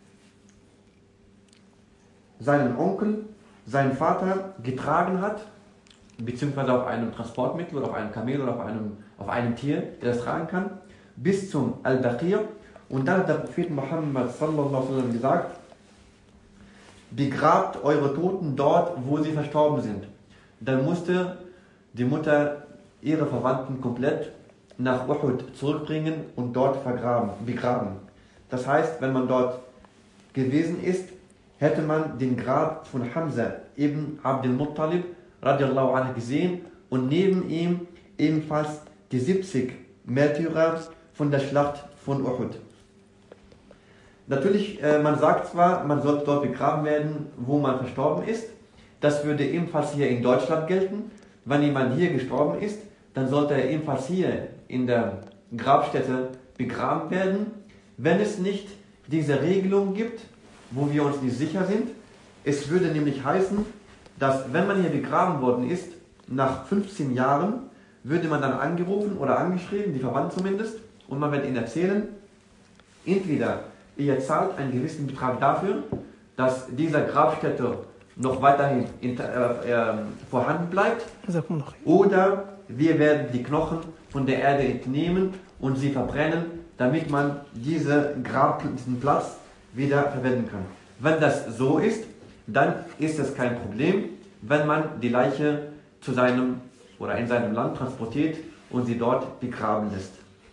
seinen Onkel, seinen Vater getragen hat, beziehungsweise auf einem Transportmittel oder auf einem Kamel oder auf einem, auf einem Tier, der das tragen kann, bis zum Al-Baqir. Und dann hat der Prophet Muhammad sallallahu alaihi wasallam gesagt, begrabt eure Toten dort, wo sie verstorben sind. Dann musste die Mutter ihre Verwandten komplett nach Uhud zurückbringen und dort vergraben, begraben. Das heißt, wenn man dort gewesen ist, hätte man den Grab von Hamza ibn Abdul Muttalib radiallahu anhu gesehen und neben ihm ebenfalls die 70 Märtyrer von der Schlacht von Uhud. Natürlich, äh, man sagt zwar, man sollte dort begraben werden, wo man verstorben ist. Das würde ebenfalls hier in Deutschland gelten. Wenn jemand hier gestorben ist, dann sollte er ebenfalls hier in der Grabstätte begraben werden. Wenn es nicht diese Regelung gibt, wo wir uns nicht sicher sind, es würde nämlich heißen, dass wenn man hier begraben worden ist, nach 15 Jahren würde man dann angerufen oder angeschrieben, die Verwandten zumindest, und man wird ihnen erzählen, entweder ihr zahlt einen gewissen Betrag dafür, dass dieser Grabstätte noch weiterhin in, äh, äh, vorhanden bleibt, oder wir werden die Knochen von der Erde entnehmen und sie verbrennen, damit man diese Grab, diesen Platz wieder verwenden kann. Wenn das so ist, dann ist es kein Problem, wenn man die Leiche zu seinem oder in seinem Land transportiert und sie dort begraben lässt.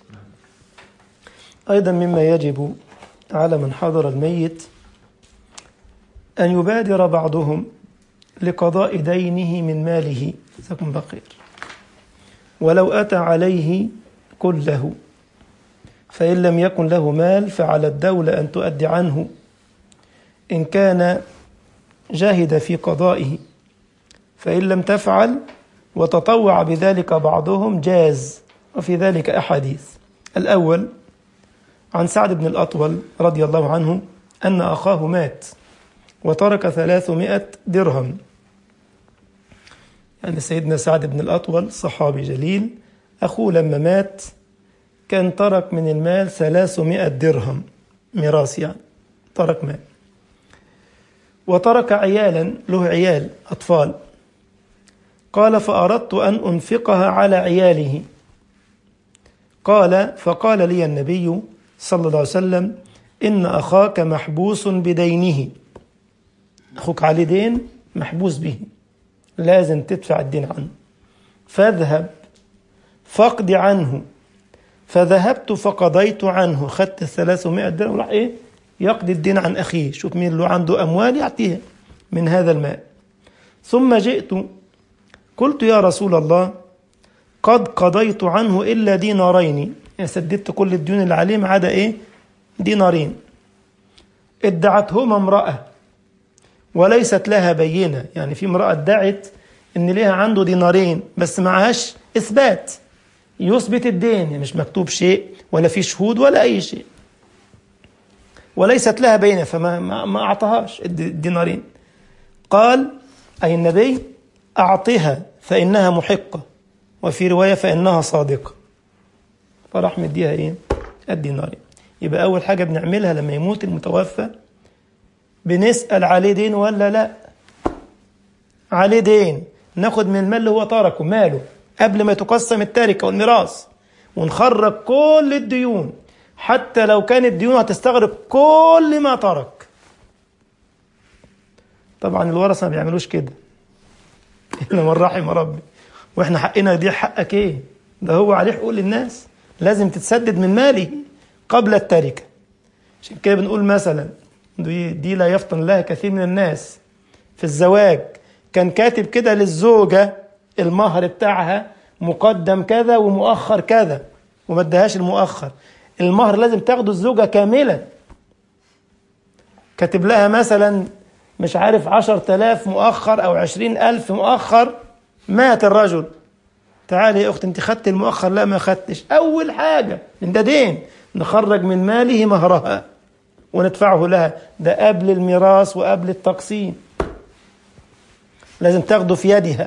أيضا مما يجب على من حضر الميت أن يبادر بعضهم لقضاء دينه من ماله جزاكم بخير ولو أتى عليه كله فإن لم يكن له مال فعلى الدولة أن تؤدي عنه إن كان جاهد في قضائه فإن لم تفعل وتطوع بذلك بعضهم جاز وفي ذلك أحاديث الأول عن سعد بن الأطول رضي الله عنه أن أخاه مات وترك ثلاثمائة درهم يعني سيدنا سعد بن الأطول صحابي جليل أخوه لما مات كان ترك من المال ثلاثمائة درهم ميراث يعني ترك مال وترك عيالا له عيال أطفال قال فأردت أن أنفقها على عياله قال فقال لي النبي صلى الله عليه وسلم إن أخاك محبوس بدينه أخوك عليه دين محبوس به لازم تدفع الدين عنه فاذهب فاقض عنه فذهبت فقضيت عنه خدت الثلاثمائة درهم وراح إيه يقضي الدين عن أخيه شوف مين اللي عنده أموال يعطيها من هذا المال ثم جئت قلت يا رسول الله قد قضيت عنه إلا دينارين يعني سددت كل الديون اللي عليه ما عدا إيه دينارين ادعتهما امرأة وليست لها بينة يعني في امرأة ادعت إن ليها عنده دينارين بس معهاش إثبات يثبت الدين يعني مش مكتوب شيء ولا في شهود ولا أي شيء وليست لها بينة فما ما, ما أعطاهاش الدينارين قال أي النبي أعطها فإنها محقة وفي رواية فإنها صادقة فراح مديها إيه الدينارين يبقى أول حاجة بنعملها لما يموت المتوفى بنسأل عليه دين ولا لا عليه دين ناخد من المال اللي هو تركه ماله قبل ما تقسم التركة والميراث ونخرج كل الديون حتى لو كانت الديون هتستغرق كل ما ترك طبعا الورثة ما بيعملوش كده إلا من رحم ربي واحنا حقنا دي حقك ايه ده هو عليه حقوق للناس لازم تتسدد من ماله قبل التركة عشان كده بنقول مثلا دي, دي لا يفطن لها كثير من الناس في الزواج كان كاتب كده للزوجة المهر بتاعها مقدم كذا ومؤخر كذا وما ادهاش المؤخر المهر لازم تاخده الزوجة كاملا كاتب لها مثلا مش عارف عشر تلاف مؤخر أو عشرين ألف مؤخر مات الرجل تعالي يا أخت أنت خدت المؤخر لا ما خدتش أول حاجة من ده دين نخرج من ماله مهرها وندفعه لها ده قبل الميراث وقبل التقسيم لازم تاخده في يدها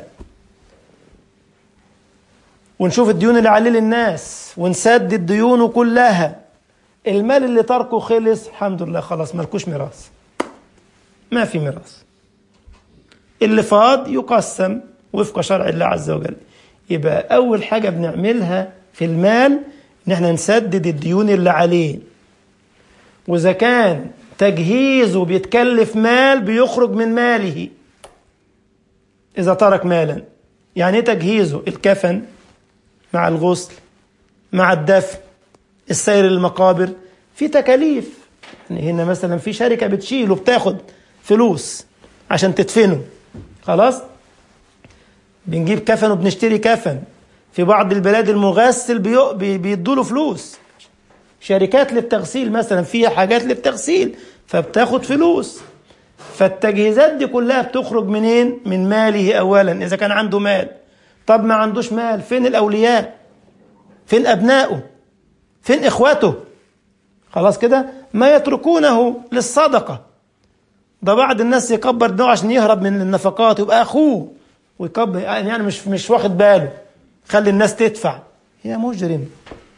ونشوف الديون اللي عليه للناس ونسدد ديونه كلها المال اللي تركه خلص الحمد لله خلاص ملكوش ميراث ما في ميراث اللي فاض يقسم وفق شرع الله عز وجل يبقى أول حاجة بنعملها في المال إن احنا نسدد الديون اللي عليه وإذا كان تجهيزه بيتكلف مال بيخرج من ماله إذا ترك مالا يعني إيه تجهيزه الكفن مع الغسل مع الدفن السير للمقابر في تكاليف يعني هنا مثلا في شركة بتشيله بتاخد فلوس عشان تدفنه خلاص بنجيب كفن وبنشتري كفن في بعض البلاد المغسل بيدوا له فلوس شركات للتغسيل مثلا فيها حاجات للتغسيل فبتاخد فلوس فالتجهيزات دي كلها بتخرج منين من ماله اولا اذا كان عنده مال طب ما عندوش مال فين الاولياء فين ابنائه فين اخواته خلاص كده ما يتركونه للصدقه ده بعض الناس يكبر دماغه عشان يهرب من النفقات يبقى اخوه ويكبر يعني مش مش واخد باله خلي الناس تدفع يا مجرم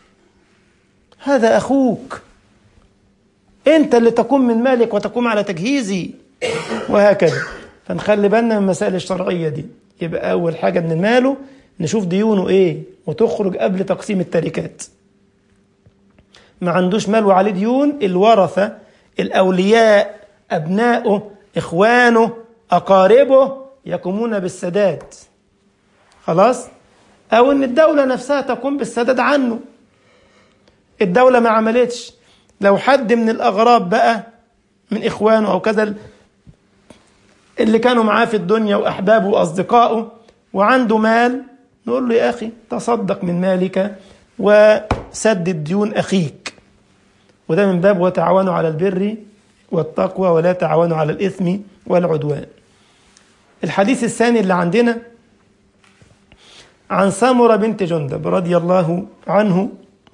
هذا اخوك انت اللي تقوم من مالك وتقوم على تجهيزي وهكذا فنخلي بالنا من المسائل الشرعيه دي يبقى اول حاجه من ماله نشوف ديونه ايه وتخرج قبل تقسيم التركات ما عندوش مال وعليه ديون الورثه الاولياء ابنائه اخوانه اقاربه يقومون بالسداد خلاص او ان الدوله نفسها تقوم بالسداد عنه الدوله ما عملتش لو حد من الاغراب بقى من اخوانه او كذا اللي كانوا معاه في الدنيا واحبابه واصدقائه وعنده مال نقول له يا اخي تصدق من مالك وسدد ديون اخيك وده من باب وتعاونوا على البر والتقوى ولا تعاونوا على الاثم والعدوان الحديث الثاني اللي عندنا عن سمرة بنت جندب رضي الله عنه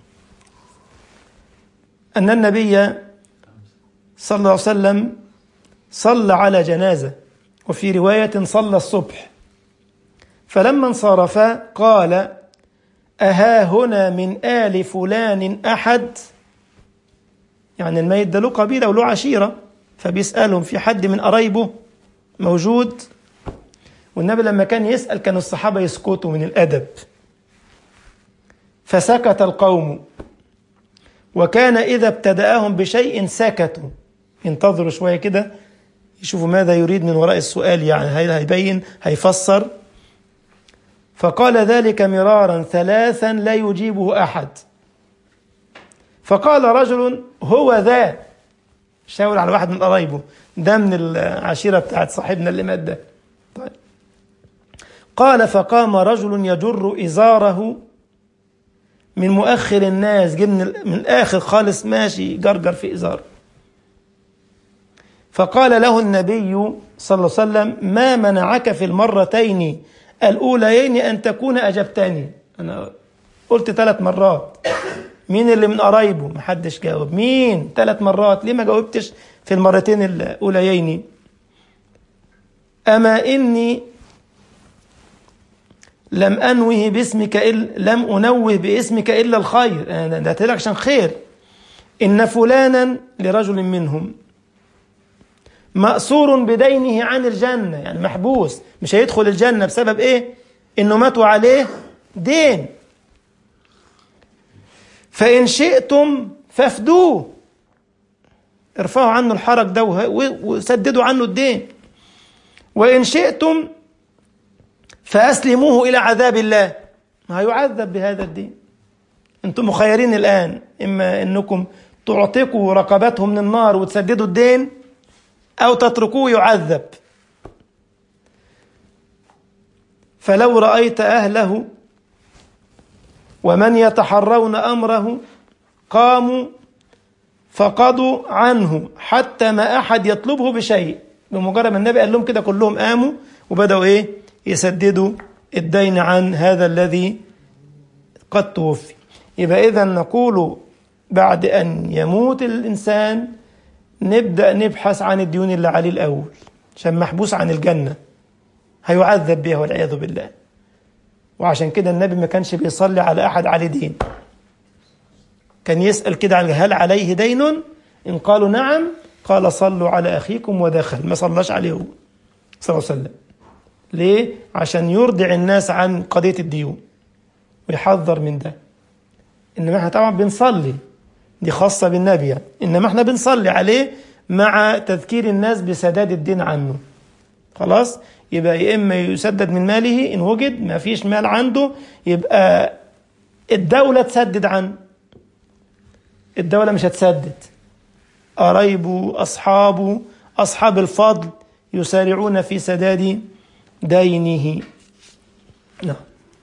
أن النبي صلى الله عليه وسلم صلى على جنازة وفي رواية صلى الصبح فلما انصرفا قال أها هنا من آل فلان أحد يعني الميت ده له قبيلة وله عشيرة فبيسألهم في حد من قرايبه موجود والنبي لما كان يسأل كانوا الصحابة يسكتوا من الأدب فسكت القوم وكان إذا ابتدأهم بشيء سكتوا ينتظروا شوية كده يشوفوا ماذا يريد من وراء السؤال يعني هيبين هيفسر فقال ذلك مرارا ثلاثا لا يجيبه أحد فقال رجل هو ذا شاور على واحد من قرايبه ده من العشيرة بتاعت صاحبنا اللي مات ده طيب قال فقام رجل يجر إزاره من مؤخر الناس جه من, من الآخر خالص ماشي جرجر في إزاره فقال له النبي صلى الله عليه وسلم ما منعك في المرتين الأوليين أن تكون أجبتني أنا قلت ثلاث مرات مين اللي من قرايبه محدش جاوب مين ثلاث مرات ليه ما جاوبتش في المرتين الأوليين أما إني لم أنوه باسمك إلا لم أنوه باسمك إلا الخير أنا ده لك عشان خير إن فلانا لرجل منهم مأسور بدينه عن الجنة يعني محبوس مش هيدخل الجنة بسبب إيه إنه ماتوا عليه دين فإن شئتم فافدوه ارفعوا عنه الحرج ده وسددوا عنه الدين وإن شئتم فأسلموه إلى عذاب الله ما هيعذب بهذا الدين أنتم مخيرين الآن إما أنكم تعتقوا رقبتهم من النار وتسددوا الدين أو تتركوه يعذب فلو رأيت أهله ومن يتحرون أمره قاموا فقضوا عنه حتى ما أحد يطلبه بشيء بمجرد ما النبي قال لهم كده كلهم قاموا وبدأوا إيه يسددوا الدين عن هذا الذي قد توفي يبقى إذا نقول بعد أن يموت الإنسان نبدأ نبحث عن الديون اللي عليه الأول عشان محبوس عن الجنة هيعذب بها والعياذ بالله وعشان كده النبي ما كانش بيصلي على أحد عليه دين كان يسأل كده عن هل عليه دين إن قالوا نعم قال صلوا على أخيكم ودخل ما صلاش عليه هو صلى الله عليه وسلم ليه؟ عشان يرضع الناس عن قضية الديون ويحذر من ده إنما احنا طبعا بنصلي دي خاصة بالنبي يعني. إنما احنا بنصلي عليه مع تذكير الناس بسداد الدين عنه خلاص يبقى يا إما يسدد من ماله إن وجد ما فيش مال عنده يبقى الدولة تسدد عنه الدولة مش هتسدد قرايبه أصحابه أصحاب الفضل يسارعون في سداد دينه نعم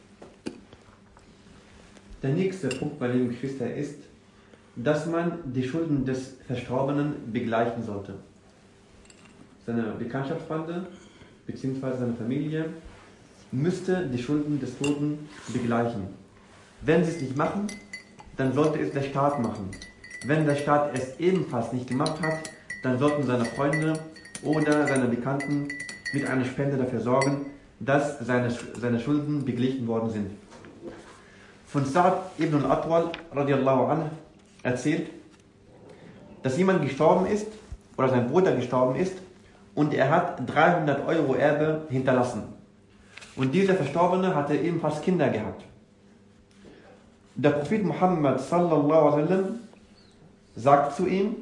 Der nächste Punkt, meine lieben Geschwister, ist, dass man die Schulden des Verstorbenen begleichen sollte. Seine Bekanntschaftsbande bzw. seine Familie müsste die Schulden des Toten begleichen. Wenn sie es nicht machen, dann sollte es der Staat machen. Wenn der Staat es ebenfalls nicht gemacht hat, dann sollten seine Freunde oder seine Bekannten mit einer Spende dafür sorgen, dass seine, seine Schulden beglichen worden sind. Von Sa'd ibn al-Atwal radiallahu anh erzählt, dass jemand gestorben ist oder sein Bruder gestorben ist und er hat 300 Euro Erbe hinterlassen. Und dieser Verstorbene hatte ebenfalls Kinder gehabt. Der Prophet Muhammad sallallahu alaihi wasallam sagt zu ihm,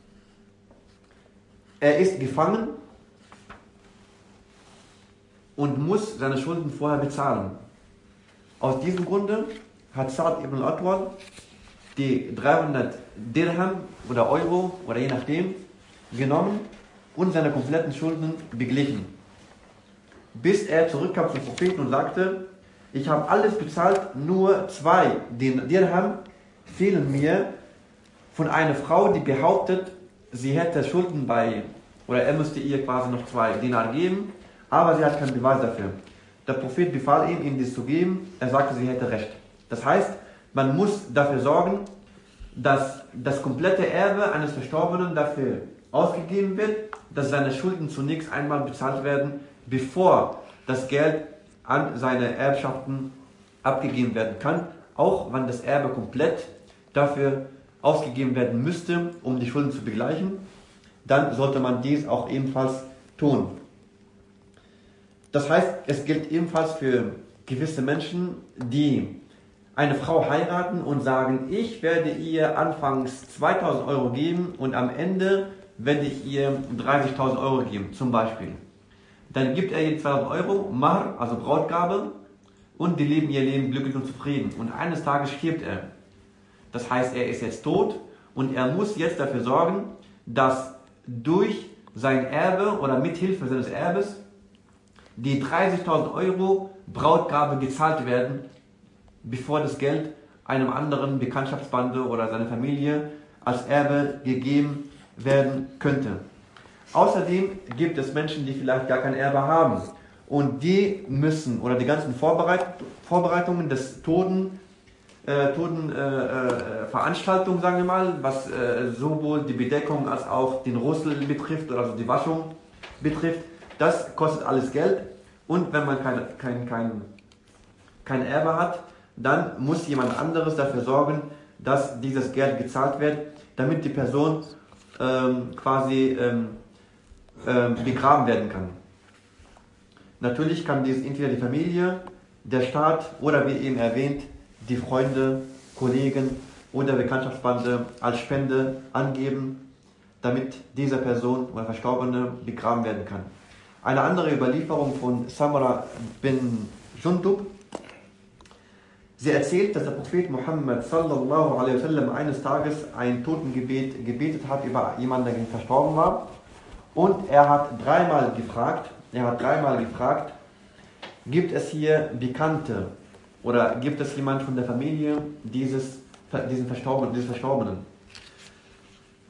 er ist gefangen und muss seine Schulden vorher bezahlen. Aus diesem Grunde hat Sa'd ibn al-Atwal die 300 Dirham oder Euro oder je nachdem genommen und seine kompletten Schulden beglichen. Bis er zurückkam zum Propheten und sagte, ich habe alles bezahlt, nur zwei Dirham fehlen mir von einer Frau, die behauptet, sie hätte Schulden bei, oder er müsste ihr quasi noch zwei Dinar geben, aber sie hat keinen Beweis dafür. Der Prophet befahl ihm, ihm dies zu geben, er sagte, sie hätte recht. Das heißt, man muss dafür sorgen, dass das komplette Erbe eines Verstorbenen dafür ausgegeben wird, dass seine Schulden zunächst einmal bezahlt werden, bevor das Geld an seine Erbschaften abgegeben werden kann, auch wenn das Erbe komplett dafür ausgegeben werden müsste, um die Schulden zu begleichen, dann sollte man dies auch ebenfalls tun. Das heißt, es gilt ebenfalls für gewisse Menschen, die eine Frau heiraten und sagen, ich werde ihr anfangs 2000 Euro geben und am Ende werde ich ihr 30.000 Euro geben, zum Beispiel. Dann gibt er ihr 2000 Euro, Mar, also Brautgabe, und die leben ihr Leben glücklich und zufrieden. Und eines Tages stirbt er. Das heißt, er ist jetzt tot und er muss jetzt dafür sorgen, dass durch sein Erbe oder mithilfe seines Erbes die 30.000 Euro Brautgabe gezahlt werden, bevor das Geld einem anderen Bekanntschaftsbande oder seiner Familie als Erbe gegeben werden könnte. Außerdem gibt es Menschen, die vielleicht gar kein Erbe haben und die müssen oder die ganzen Vorbereit Vorbereitungen des Toten äh, Totenveranstaltungen, äh, sagen wir mal, was äh, sowohl die Bedeckung als auch den Rüssel betrifft oder also die Waschung betrifft, das kostet alles Geld und wenn man kein, kein, kein, kein Erbe hat, dann muss jemand anderes dafür sorgen, dass dieses Geld gezahlt wird, damit die Person ähm, quasi ähm, ähm, begraben werden kann. Natürlich kann dies entweder die Familie, der Staat oder wie eben erwähnt, die Freunde, Kollegen oder Bekanntschaftsbande als Spende angeben, damit diese Person oder Verstorbene begraben werden kann. Eine andere Überlieferung von Samara bin Jundub. Sie erzählt, dass der Prophet Muhammad sallallahu alaihi wasallam eines Tages ein Totengebet gebetet hat über jemanden, der verstorben war. Und er hat dreimal gefragt, er hat dreimal gefragt, gibt es hier Bekannte oder gibt es jemand von der Familie dieses, diesen Verstorbenen, dieses Verstorbenen?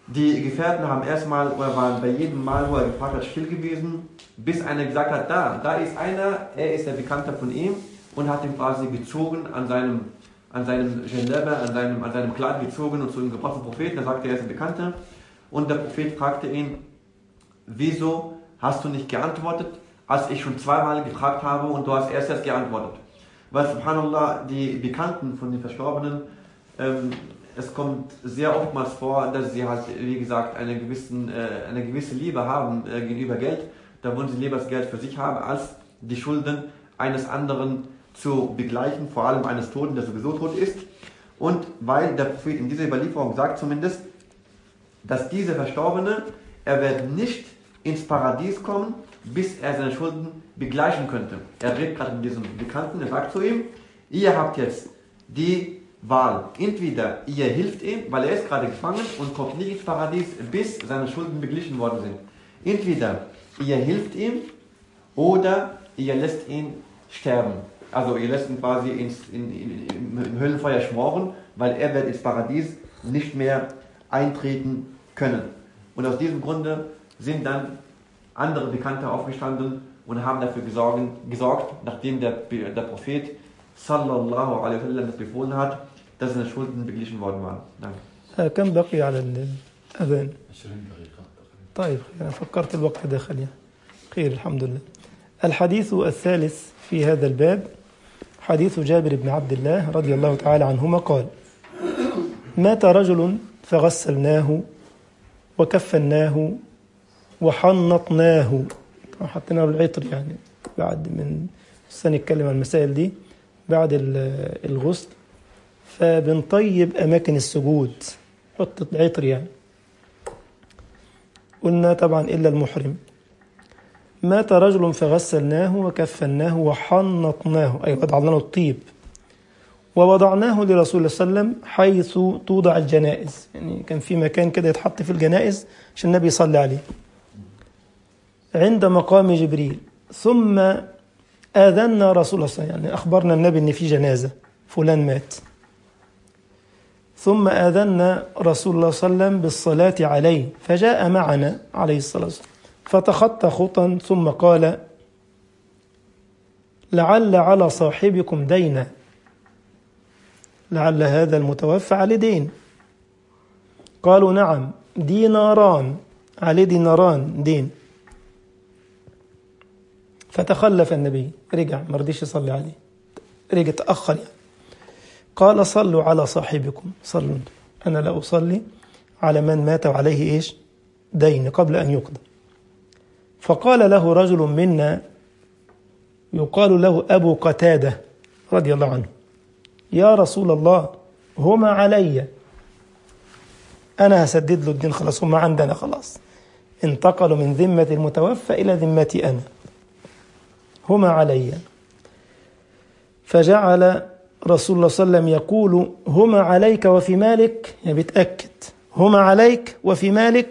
Die Gefährten haben erstmal, oder waren bei jedem Mal, wo er gefragt hat, still gewesen, bis einer gesagt hat, da, da ist einer, er ist der Bekannte von ihm und hat ihn quasi gezogen an seinem, an seinem Genebe, an seinem, an seinem Kleid gezogen und zu ihm gebracht zum Propheten. Da sagte er, er ist der Bekannte. Und der Prophet fragte ihn, wieso hast du nicht geantwortet, als ich schon zweimal gefragt habe und du hast erst erst geantwortet? Weil, subhanallah, die Bekannten von den Verstorbenen, ähm, es kommt sehr oftmals vor, dass sie halt, wie gesagt, eine, gewissen, äh, eine gewisse Liebe haben äh, gegenüber Geld. Da wollen sie lieber das Geld für sich haben, als die Schulden eines anderen zu begleichen, vor allem eines Toten, der sowieso tot ist. Und weil der Prophet in dieser Überlieferung sagt zumindest, dass dieser Verstorbene, er wird nicht ins Paradies kommen, bis er seine Schulden begleichen könnte. Er redet gerade mit diesem Bekannten, er sagt zu ihm, ihr habt jetzt die Wahl. Entweder ihr hilft ihm, weil er ist gerade gefangen und kommt nicht ins Paradies, bis seine Schulden beglichen worden sind. Entweder ihr hilft ihm oder ihr lässt ihn sterben. Also ihr lässt ihn quasi ins, in, in, im Höllenfeuer schmoren, weil er wird ins Paradies nicht mehr eintreten können. Und aus diesem Grunde sind dann andere Bekannte aufgestanden und haben dafür gesorgt, gesorgt nachdem der, der Prophet sallallahu alaihi wasallam das befohlen hat, dass seine Schulden beglichen worden waren. Danke. آه، كم بقي على الأذان 20 دقيقة تقريبا طيب أنا فكرت الوقت دخل يعني خير الحمد لله الحديث الثالث في هذا الباب حديث جابر بن عبد الله رضي الله تعالى عنهما قال مات رجل فغسلناه وكفناه وحنطناه طبعا حطينا له العطر يعني بعد من لسه نتكلم عن المسائل دي بعد ال- الغسل فبنطيب أماكن السجود حط العطر يعني قلنا طبعا إلا المحرم مات رجل فغسلناه وكفناه وحنطناه أي وضعنا له الطيب ووضعناه لرسول الله صلى الله عليه وسلم حيث توضع الجنائز يعني كان في مكان كده يتحط في الجنائز عشان النبي يصلي عليه عند مقام جبريل ثم آذنا رسول الله صلى الله عليه وسلم يعني أخبرنا النبي أن في جنازة فلان مات ثم آذنا رسول الله صلى الله عليه وسلم بالصلاة عليه فجاء معنا عليه الصلاة والسلام فتخطى خطا ثم قال لعل على صاحبكم دينا لعل هذا المتوفى عليه دين قالوا نعم ديناران عليه ديناران دين فتخلف النبي رجع ما رضيش يصلي عليه رجع تأخر يعني قال صلوا على صاحبكم صلوا انتم. أنا لا أصلي على من مات وعليه إيش دين قبل أن يقضى فقال له رجل منا يقال له أبو قتادة رضي الله عنه يا رسول الله هما علي أنا هسدد له الدين خلاص هما عندنا خلاص انتقلوا من ذمة المتوفى إلى ذمتي أنا هما علي فجعل رسول الله صلى الله عليه وسلم يقول هما عليك وفي مالك يعني بيتأكد هما عليك وفي مالك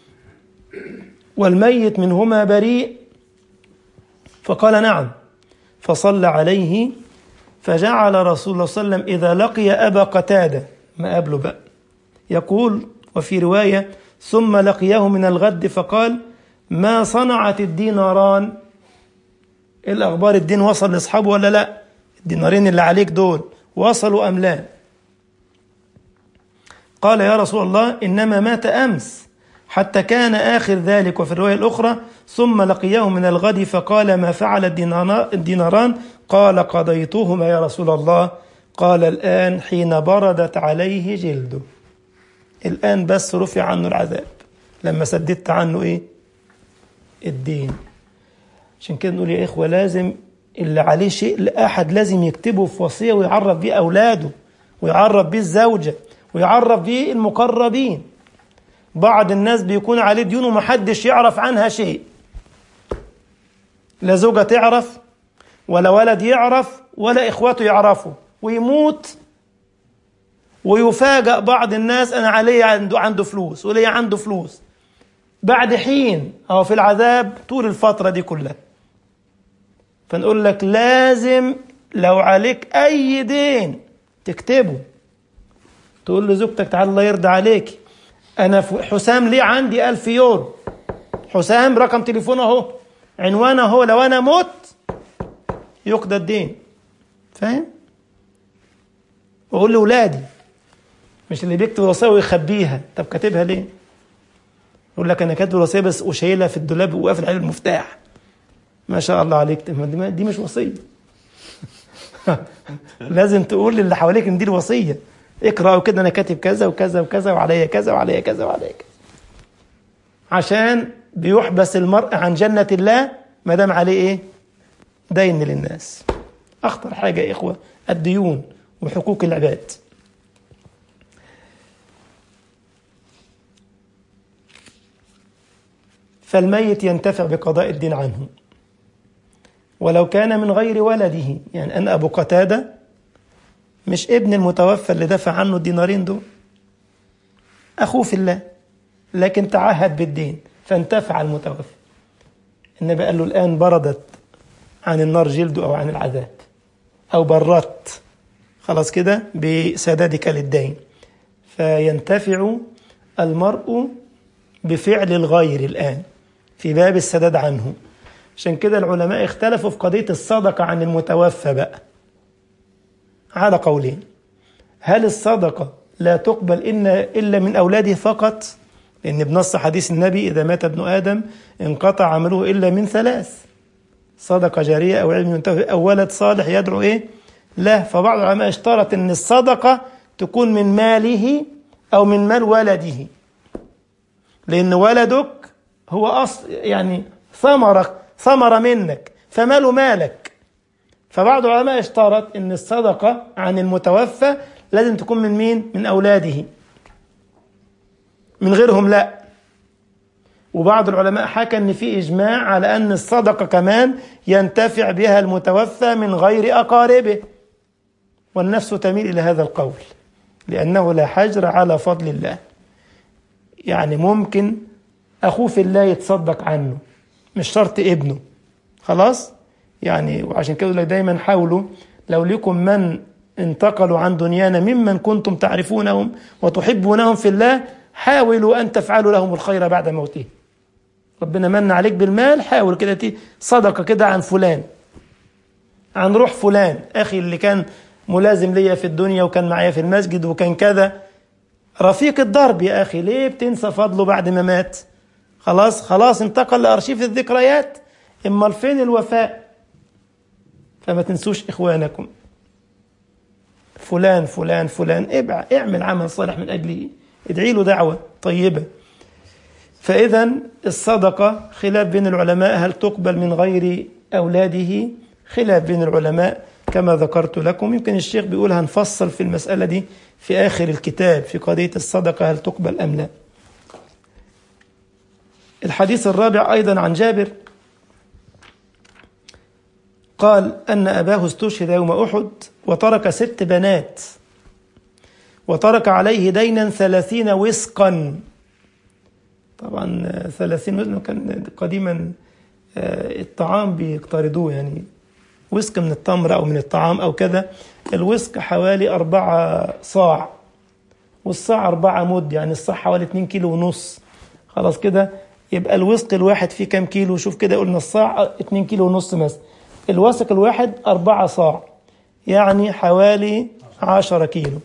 والميت منهما بريء فقال نعم فصلى عليه فجعل رسول الله صلى الله عليه وسلم إذا لقي أبا قتادة ما قبله بقى يقول وفي رواية ثم لقيه من الغد فقال ما صنعت الديناران إيه الأخبار الدين وصل لأصحابه ولا لا الدينارين اللي عليك دول وصلوا أم لا قال يا رسول الله إنما مات أمس حتى كان آخر ذلك وفي الرواية الأخرى ثم لقيه من الغد فقال ما فعل الدينار- الديناران قال قضيتهما يا رسول الله قال الآن حين بردت عليه جلده الآن بس رفع عنه العذاب لما سددت عنه إيه الدين عشان كده نقول يا إخوة لازم اللي عليه شيء لأحد لازم يكتبه في وصية ويعرف بيه أولاده ويعرف بيه الزوجة ويعرف بيه المقربين بعض الناس بيكون عليه ديون ومحدش يعرف عنها شيء لا زوجة تعرف ولا ولد يعرف ولا إخواته يعرفوا ويموت ويفاجأ بعض الناس أنا علي عنده عنده فلوس ولي عنده فلوس بعد حين أو في العذاب طول الفترة دي كلها فنقول لك لازم لو عليك أي دين تكتبه تقول لزوجتك تعالى الله يرضى عليك أنا حسام ليه عندي ألف يورو حسام رقم تليفونه أهو عنوانه أهو لو أنا مت يقضى الدين فاهم؟ وأقول لأولادي مش اللي بيكتب وصية ويخبيها طب كاتبها ليه؟ يقول لك أنا كاتب وصية بس وشايلها في الدولاب وقافل عليه المفتاح ما شاء الله عليك دي مش وصية لازم تقول للي حواليك ان دي الوصيه اقرأوا كده انا كاتب كذا وكذا وكذا وعليا كذا وعليا كذا وعليا كذا عشان بيحبس المرء عن جنة الله ما دام عليه ايه؟ دين للناس اخطر حاجه يا اخوه الديون وحقوق العباد فالميت ينتفع بقضاء الدين عنه ولو كان من غير ولده يعني أن أبو قتادة مش ابن المتوفى اللي دفع عنه الدينارين دول أخوه في الله لكن تعهد بالدين فانتفع المتوفى النبي قال له الآن بردت عن النار جلده أو عن العذاب أو بردت خلاص كده بسدادك للدين فينتفع المرء بفعل الغير الآن في باب السداد عنه عشان كده العلماء اختلفوا في قضية الصدقة عن المتوفى بقى على قولين هل الصدقة لا تقبل إلا من أولاده فقط لأن بنص حديث النبي إذا مات ابن آدم انقطع عمله إلا من ثلاث صدقة جارية أو علم ينتفع أو ولد صالح يدعو إيه له فبعض العلماء اشترط أن الصدقة تكون من ماله أو من مال ولده لأن ولدك هو أصل يعني ثمرة ثمرة منك فماله مالك فبعض العلماء اشترط ان الصدقة عن المتوفى لازم تكون من مين؟ من أولاده من غيرهم لا وبعض العلماء حكى ان في اجماع على ان الصدقة كمان ينتفع بها المتوفى من غير اقاربه والنفس تميل الى هذا القول لانه لا حجر على فضل الله يعني ممكن اخوه في الله يتصدق عنه مش شرط ابنه خلاص يعني وعشان كده لك دايما حاولوا لو لكم من انتقلوا عن دنيانا ممن كنتم تعرفونهم وتحبونهم في الله حاولوا ان تفعلوا لهم الخير بعد موته ربنا من عليك بالمال حاول كده صدقه كده عن فلان عن روح فلان اخي اللي كان ملازم ليا في الدنيا وكان معايا في المسجد وكان كذا رفيق الدرب يا اخي ليه بتنسى فضله بعد ما مات خلاص خلاص انتقل لأرشيف الذكريات إما فين الوفاء فما تنسوش إخوانكم فلان فلان فلان ابع اعمل عمل صالح من أجله ادعي له دعوة طيبة فإذا الصدقة خلاف بين العلماء هل تقبل من غير أولاده خلاف بين العلماء كما ذكرت لكم يمكن الشيخ بيقول هنفصل في المسألة دي في آخر الكتاب في قضية الصدقة هل تقبل أم لا الحديث الرابع أيضا عن جابر قال أن أباه استشهد يوم أحد وترك ست بنات وترك عليه دينا ثلاثين وسقا طبعا ثلاثين وسقا كان قديما الطعام بيقترضوه يعني وسق من التمر أو من الطعام أو كذا الوسق حوالي أربعة صاع والصاع أربعة مد يعني الصاع حوالي اتنين كيلو ونص خلاص كده يبقى الوسق الواحد فيه كام كيلو شوف كده قلنا الصاع 2 كيلو ونص مثلا الوسق الواحد 4 صاع يعني حوالي 10 كيلو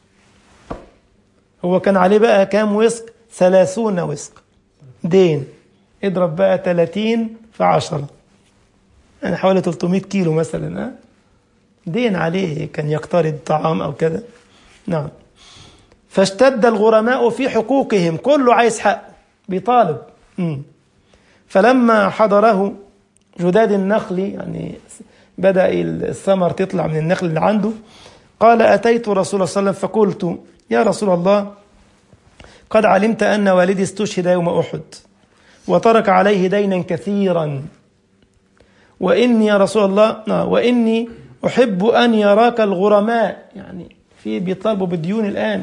هو كان عليه بقى كام وسق 30 وسق دين اضرب بقى 30 في 10 يعني حوالي 300 كيلو مثلا ها دين عليه كان يقترض طعام او كذا نعم فاشتد الغرماء في حقوقهم كله عايز حق بيطالب فلما حضره جداد النخل يعني بدأ الثمر تطلع من النخل اللي عنده قال أتيت رسول الله صلى الله عليه وسلم فقلت يا رسول الله قد علمت أن والدي استشهد يوم أحد وترك عليه دينا كثيرا وإني يا رسول الله وإني أحب أن يراك الغرماء يعني في بيطالبوا بالديون الآن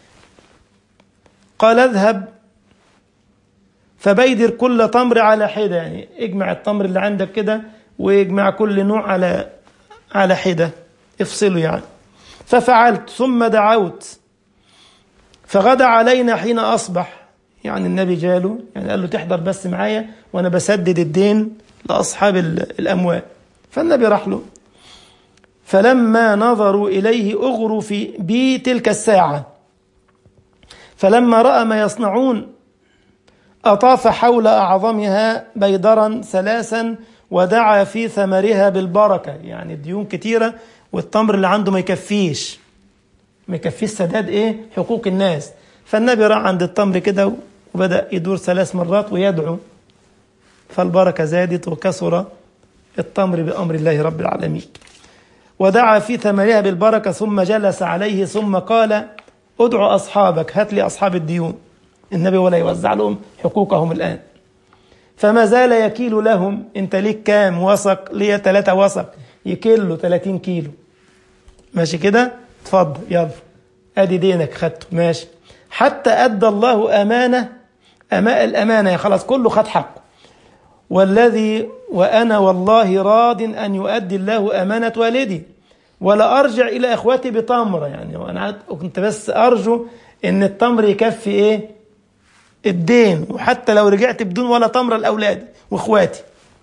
قال اذهب فبيدر كل تمر على حدة يعني اجمع التمر اللي عندك كده واجمع كل نوع على على حدة افصله يعني ففعلت ثم دعوت فغدا علينا حين أصبح يعني النبي جاله يعني قال له تحضر بس معايا وأنا بسدد الدين لأصحاب الأموال فالنبي راح له فلما نظروا إليه أغروا في بي تلك الساعة فلما رأى ما يصنعون أطاف حول أعظمها بيدرا ثلاثا ودعا في ثمرها بالبركة يعني الديون كتيرة والتمر اللي عنده ما يكفيش ما يكفيش سداد إيه حقوق الناس فالنبي راح عند التمر كده وبدأ يدور ثلاث مرات ويدعو فالبركة زادت وكسر التمر بأمر الله رب العالمين ودعا في ثمرها بالبركة ثم جلس عليه ثم قال ادعو أصحابك هات لي أصحاب الديون النبي ولا يوزع لهم حقوقهم الآن فما زال يكيل لهم انت ليك كام وسق ليا ثلاثة وسق يكيل له 30 كيلو ماشي كده اتفضل يلا ادي دينك خدته ماشي حتى ادى الله امانه أما الامانه خلاص كله خد حقه والذي وانا والله راض ان يؤدي الله امانه والدي ولا ارجع الى اخواتي بتمره يعني انا كنت بس ارجو ان التمر يكفي ايه الدين وحتى لو رجعت بدون ولا تمره لاولادي واخواتي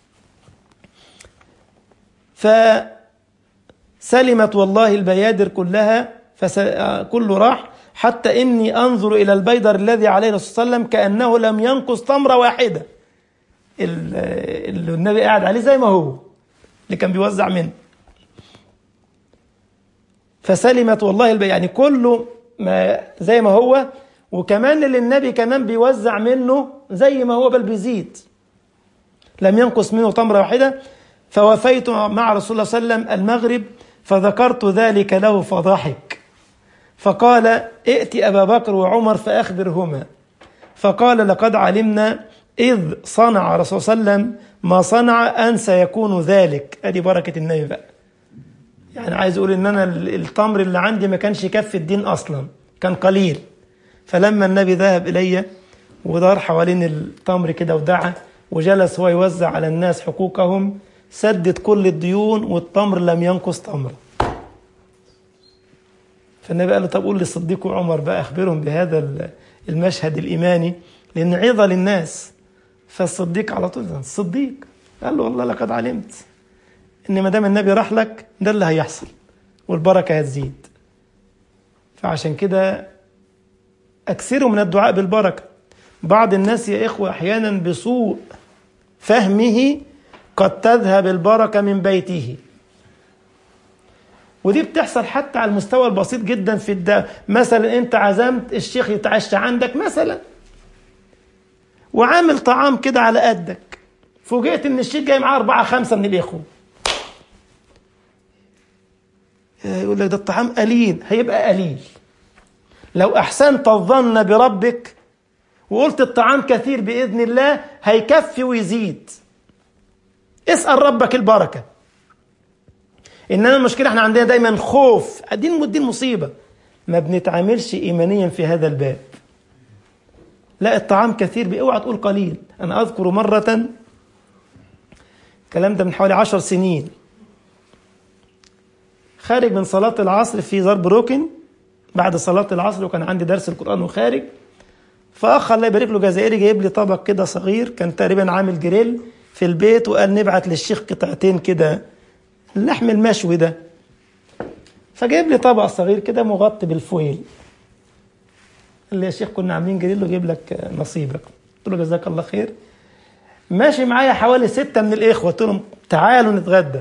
فسلمت والله البيادر كلها فكله راح حتى اني انظر الى البيدر الذي عليه الرسول صلى الله عليه وسلم كانه لم ينقص تمره واحده اللي النبي قاعد عليه زي ما هو اللي كان بيوزع منه فسلمت والله البي يعني كله ما زي ما هو وكمان اللي النبي كمان بيوزع منه زي ما هو بل بيزيد لم ينقص منه تمرة واحدة فوفيت مع رسول الله صلى الله عليه وسلم المغرب فذكرت ذلك له فضحك فقال ائت أبا بكر وعمر فأخبرهما فقال لقد علمنا إذ صنع رسول الله صلى الله عليه وسلم ما صنع أن سيكون ذلك أدي بركة النبي بقى يعني عايز أقول إن أنا التمر اللي عندي ما كانش يكفي الدين أصلا كان قليل فلما النبي ذهب إلي ودار حوالين التمر كده ودعا وجلس هو يوزع على الناس حقوقهم سدد كل الديون والتمر لم ينقص تمر فالنبي قال له طب قول للصديق عمر بقى أخبرهم بهذا المشهد الإيماني لأن عظة للناس فالصديق على طول الصديق قال له والله لقد علمت ان ما دام النبي راح لك ده اللي هيحصل والبركه هتزيد فعشان كده اكثروا من الدعاء بالبركه بعض الناس يا اخوه احيانا بسوء فهمه قد تذهب البركه من بيته ودي بتحصل حتى على المستوى البسيط جدا في الدا مثلا انت عزمت الشيخ يتعشى عندك مثلا وعامل طعام كده على قدك فوجئت ان الشيخ جاي معاه أربعة خمسة من الإخوة يقول لك ده الطعام قليل هيبقى قليل لو أحسنت الظن بربك وقلت الطعام كثير بإذن الله هيكفي ويزيد اسأل ربك البركة إنما المشكلة احنا عندنا دايما خوف دي دي المصيبة ما بنتعاملش إيمانيا في هذا الباب لا الطعام كثير اوعى تقول قليل انا اذكر مره الكلام ده من حوالي عشر سنين خارج من صلاة العصر في ضرب ركن بعد صلاة العصر وكان عندي درس القرآن وخارج فأخ الله يبارك له جزائري جايب لي طبق كده صغير كان تقريبا عامل جريل في البيت وقال نبعت للشيخ قطعتين كده اللحم المشوي ده فجايب لي طبق صغير كده مغطي بالفويل قال لي يا شيخ كنا عاملين جريل وجيب لك نصيبك قلت له جزاك الله خير ماشي معايا حوالي ستة من الإخوة قلت لهم تعالوا نتغدى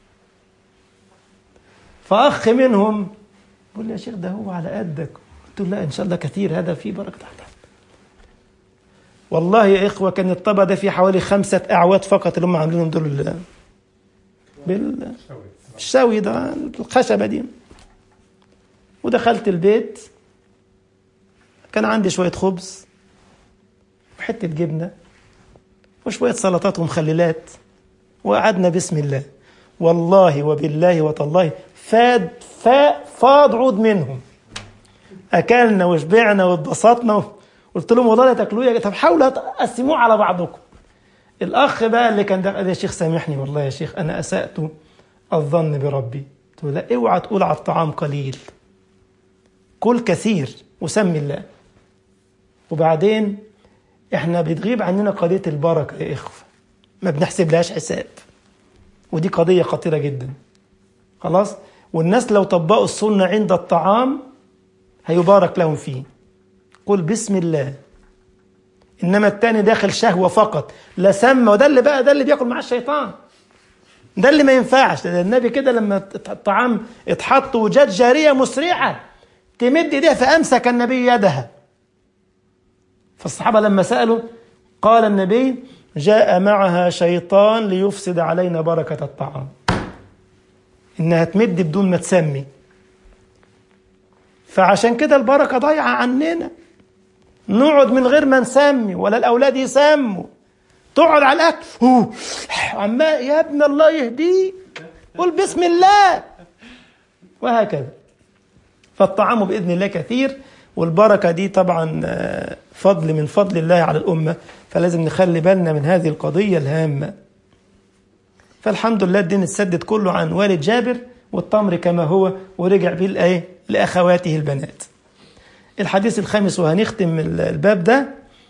فأخ منهم بيقول لي يا شيخ ده هو على قدك قلت له لا إن شاء الله كثير هذا فيه بركة تحت والله يا إخوة كان الطبق ده فيه حوالي خمسة أعواد فقط اللي هم عاملينهم دول بال الشوي ده الخشبة دي ودخلت البيت كان عندي شوية خبز وحتة جبنة وشوية سلطات ومخللات وقعدنا بسم الله والله وبالله وتالله فاد فا فاض عود منهم أكلنا وشبعنا واتبسطنا قلت لهم والله لا تاكلوه يا طب حاولوا تقسموه على بعضكم الأخ بقى اللي كان ده قال يا شيخ سامحني والله يا شيخ أنا أسأت الظن بربي قلت له لا اوعى تقول على الطعام قليل كل كثير وسمي الله وبعدين احنا بتغيب عننا قضية البركة يا إخوة ما بنحسب لهاش حساب ودي قضية خطيرة جدا خلاص والناس لو طبقوا السنة عند الطعام هيبارك لهم فيه قل بسم الله انما التاني داخل شهوة فقط لا سمى وده اللي بقى ده اللي بياكل مع الشيطان ده اللي ما ينفعش ده النبي كده لما الطعام اتحط وجات جارية مسرعة تمد ايديها فامسك النبي يدها فالصحابة لما سألوا قال النبي جاء معها شيطان ليفسد علينا بركة الطعام إنها تمد بدون ما تسمي فعشان كده البركة ضايعة عننا نقعد من غير ما نسمي ولا الأولاد يسموا تقعد على الأكل هو عما يا ابن الله يهديك قل بسم الله وهكذا فالطعام بإذن الله كثير والبركة دي طبعا فضل من فضل الله على الأمة فلازم نخلي بالنا من هذه القضية الهامة فالحمد لله الدين اتسدد كله عن والد جابر والتمر كما هو ورجع بيه الآية لأخواته البنات الحديث الخامس وهنختم الباب ده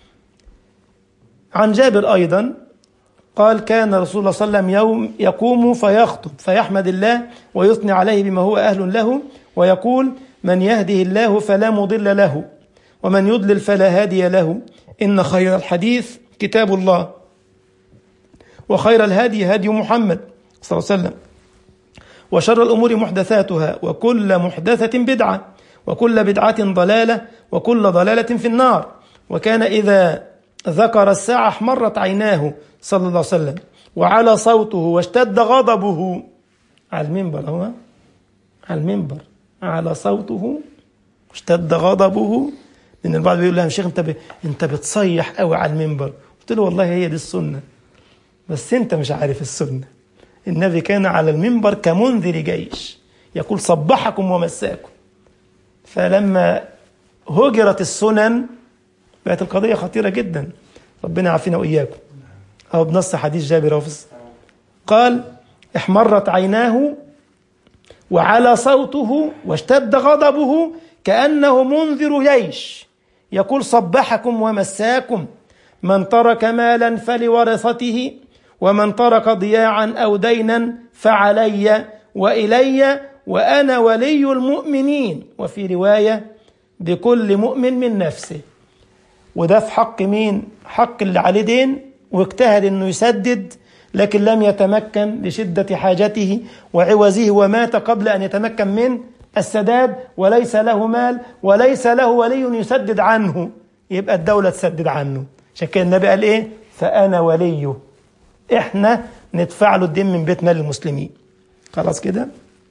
عن جابر أيضا قال كان رسول الله صلى الله عليه وسلم يوم يقوم فيخطب فيحمد الله ويثني عليه بما هو أهل له ويقول من يهده الله فلا مضل له ومن يضلل فلا هادي له إن خير الحديث كتاب الله وخير الهادي هدي محمد صلى الله عليه وسلم وشر الأمور محدثاتها وكل محدثة بدعة وكل بدعة ضلالة وكل ضلالة في النار وكان إذا ذكر الساعة احمرت عيناه صلى الله عليه وسلم وعلى صوته واشتد غضبه على المنبر هو على المنبر على صوته اشتد غضبه لان البعض بيقول لها يا شيخ انت ب... انت بتصيح قوي على المنبر قلت له والله هي دي السنه بس انت مش عارف السنه النبي كان على المنبر كمنذر جيش يقول صبحكم ومساكم فلما هجرت السنن بقت القضيه خطيره جدا ربنا يعافينا واياكم او بنص حديث جابر وفز قال احمرت عيناه وعلى صوته واشتد غضبه كأنه منذر جيش يقول صبحكم ومساكم من ترك مالا فلورثته ومن ترك ضياعا أو دينا فعلي وإلي وأنا ولي المؤمنين وفي رواية بكل مؤمن من نفسه وده في حق مين حق اللي عليه دين واجتهد انه يسدد لكن لم يتمكن لشدة حاجته وعوزه ومات قبل أن يتمكن من السداد وليس له مال وليس له ولي يسدد عنه يبقى الدولة تسدد عنه عشان كده النبي قال إيه فأنا وليه إحنا ندفع له الدين من بيت مال المسلمين خلاص كده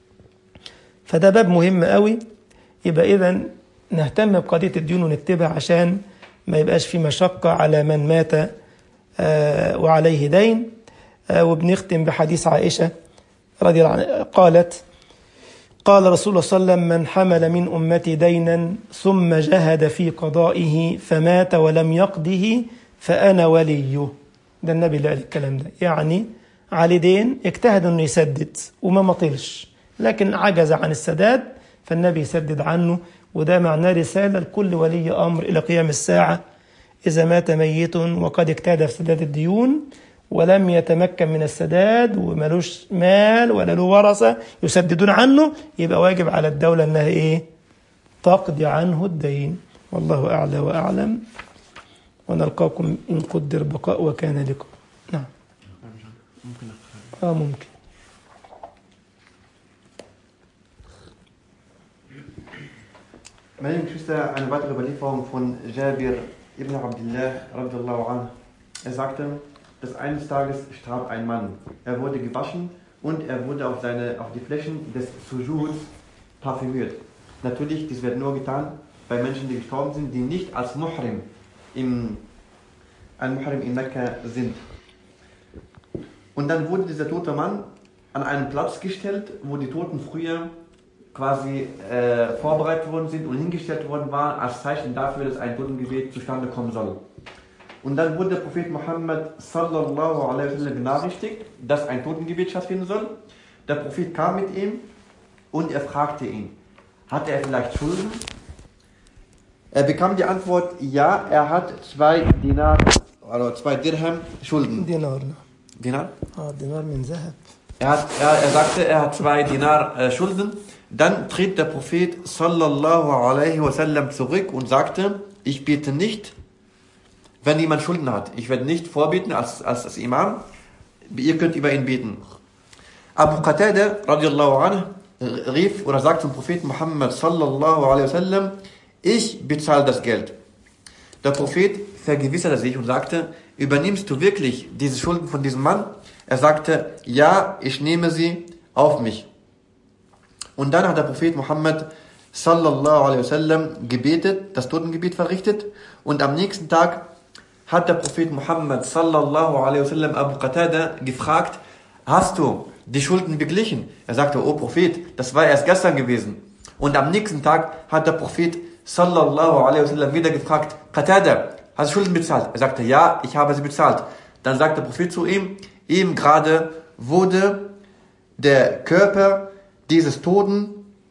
فده باب مهم قوي يبقى إذا نهتم بقضية الديون ونكتبها عشان ما يبقاش في مشقة على من مات آه وعليه دين وبنختم بحديث عائشة رضي الله عنها قالت قال رسول الله صلى الله عليه وسلم من حمل من أمتي دينا ثم جهد في قضائه فمات ولم يقضه فأنا وليه ده النبي اللي قال الكلام ده يعني علي دين اجتهد انه يسدد وما مطلش لكن عجز عن السداد فالنبي يسدد عنه وده معناه رسالة لكل ولي أمر إلى قيام الساعة إذا مات ميت وقد اجتهد في سداد الديون ولم يتمكن من السداد وملوش مال ولا له ورثة يسددون عنه يبقى واجب على الدولة أنها إيه تقضي عنه الدين والله أعلى وأعلم ونلقاكم إن قدر بقاء وكان لكم نعم ممكن آه ممكن Meine Geschwister, eine weitere Überlieferung von Jabir ibn Abdullah radiallahu anh. Er sagte, dass eines Tages starb ein Mann. Er wurde gewaschen und er wurde auf, seine, auf die Flächen des Sujuds parfümiert. Natürlich, dies wird nur getan bei Menschen, die gestorben sind, die nicht als Muhrim im, ein Muhrim in Mekka sind. Und dann wurde dieser tote Mann an einen Platz gestellt, wo die Toten früher quasi äh, vorbereitet worden sind und hingestellt worden waren, als Zeichen dafür, dass ein Totengebet zustande kommen soll. Und dann wurde der Prophet Muhammad sallallahu alaihi wasallam benachrichtigt, dass ein Totengebet stattfinden soll. Der Prophet kam mit ihm und er fragte ihn, hat er vielleicht Schulden? Er bekam die Antwort, ja, er hat zwei Dinar, also zwei Dirham Schulden. دينار نعم Dinar? اه دينار من ذهب Er, hat, er, er sagte, er hat zwei Dinar äh, Schulden. Dann tritt der Prophet sallallahu alaihi wasallam zurück und sagte, ich bete nicht, wenn jemand Schulden hat. Ich werde nicht vorbeten als, als, als Imam. Ihr könnt über ihn beten. Abu Qatada radiallahu anhu rief oder sagt zum Propheten Muhammad sallallahu alaihi wasallam, ich bezahle das Geld. Der Prophet vergewisserte sich und sagte, übernimmst du wirklich diese Schulden von diesem Mann? Er sagte, ja, ich nehme sie auf mich. Und dann hat der Prophet Muhammad sallallahu alaihi wasallam gebetet, das Totengebet verrichtet und am nächsten Tag hat der Prophet Muhammad sallallahu alaihi wasallam Abu Qatada gefragt, hast du die Schulden beglichen? Er sagte, oh Prophet, das war erst gestern gewesen. Und am nächsten Tag hat der Prophet sallallahu alaihi wasallam wieder gefragt, Qatada, hast du Schulden bezahlt? Er sagte, ja, ich habe sie bezahlt. Dann sagt der Prophet zu ihm, eben gerade wurde der Körper dieses Toten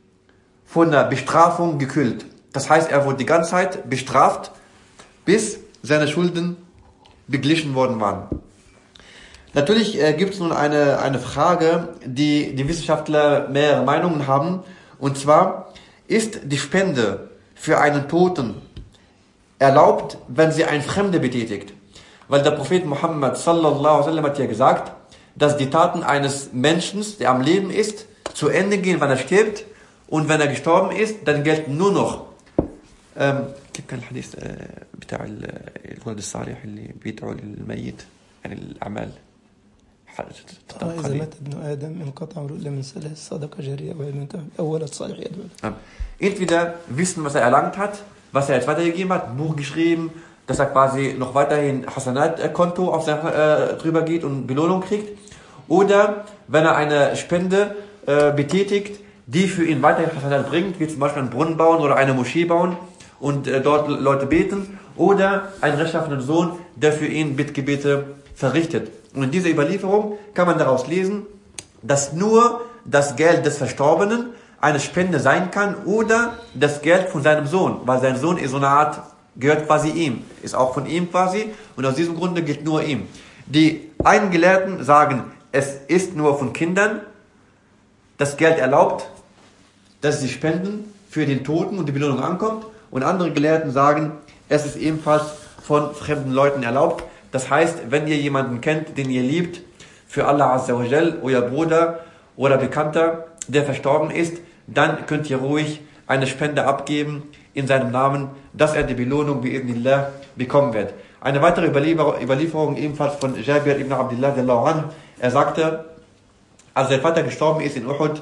von der Bestrafung gekühlt. Das heißt, er wurde die ganze Zeit bestraft, bis seine Schulden beglichen worden waren. Natürlich äh, gibt es nun eine, eine Frage, die die Wissenschaftler mehrere Meinungen haben. Und zwar, ist die Spende für einen Toten erlaubt, wenn sie ein Fremder betätigt? Weil der Prophet Muhammad sallallahu alaihi wasallam hat ja gesagt, dass die Taten eines Menschen, der am Leben ist, zu Ende gehen, wenn er stirbt. Und wenn er gestorben ist, dann gelten nur noch أم، كيف كان الحديث آه، بتاع ال- الولد الصالح اللي بيدعو للميت عن الأعمال ح- آه تطبق إذا عليه. مات ابن آدم انقطع عمره إلا من ثلاث صدقة جارية وعلم أو ولد صالح يدعو له Ähm, Entweder wissen, was er erlangt hat, was er jetzt weitergegeben hat, ein Buch geschrieben, dass er quasi noch weiterhin Hasanat-Konto auf sein, äh, drüber geht und Belohnung kriegt. Oder wenn er eine Spende äh, betätigt, die für ihn weiterhin Hasanat bringt, wie zum Beispiel einen Brunnen bauen oder eine Moschee bauen und äh, dort Leute beten. Oder einen rechtschaffenen Sohn, der für ihn Bittgebete verrichtet. Und in dieser Überlieferung kann man daraus lesen, dass nur das Geld des Verstorbenen eine Spende sein kann oder das Geld von seinem Sohn, weil sein Sohn ist so eine Art, gehört quasi ihm, ist auch von ihm quasi und aus diesem Grunde gilt nur ihm. Die einen Gelehrten sagen, es ist nur von Kindern das Geld erlaubt, dass sie spenden für den Toten und die Belohnung ankommt und andere Gelehrten sagen, es ist ebenfalls von fremden Leuten erlaubt. Das heißt, wenn ihr jemanden kennt, den ihr liebt, für Allah Azza wa Jal, euer Bruder oder Bekannter, der verstorben ist, dann könnt ihr ruhig eine Spende abgeben in seinem Namen, dass er die Belohnung bi'idnillah bekommen wird. Eine weitere Überliefer Überlieferung ebenfalls von Jabir ibn Abdullah, radiallahu anhu. er sagte, als sein Vater gestorben ist in Uhud,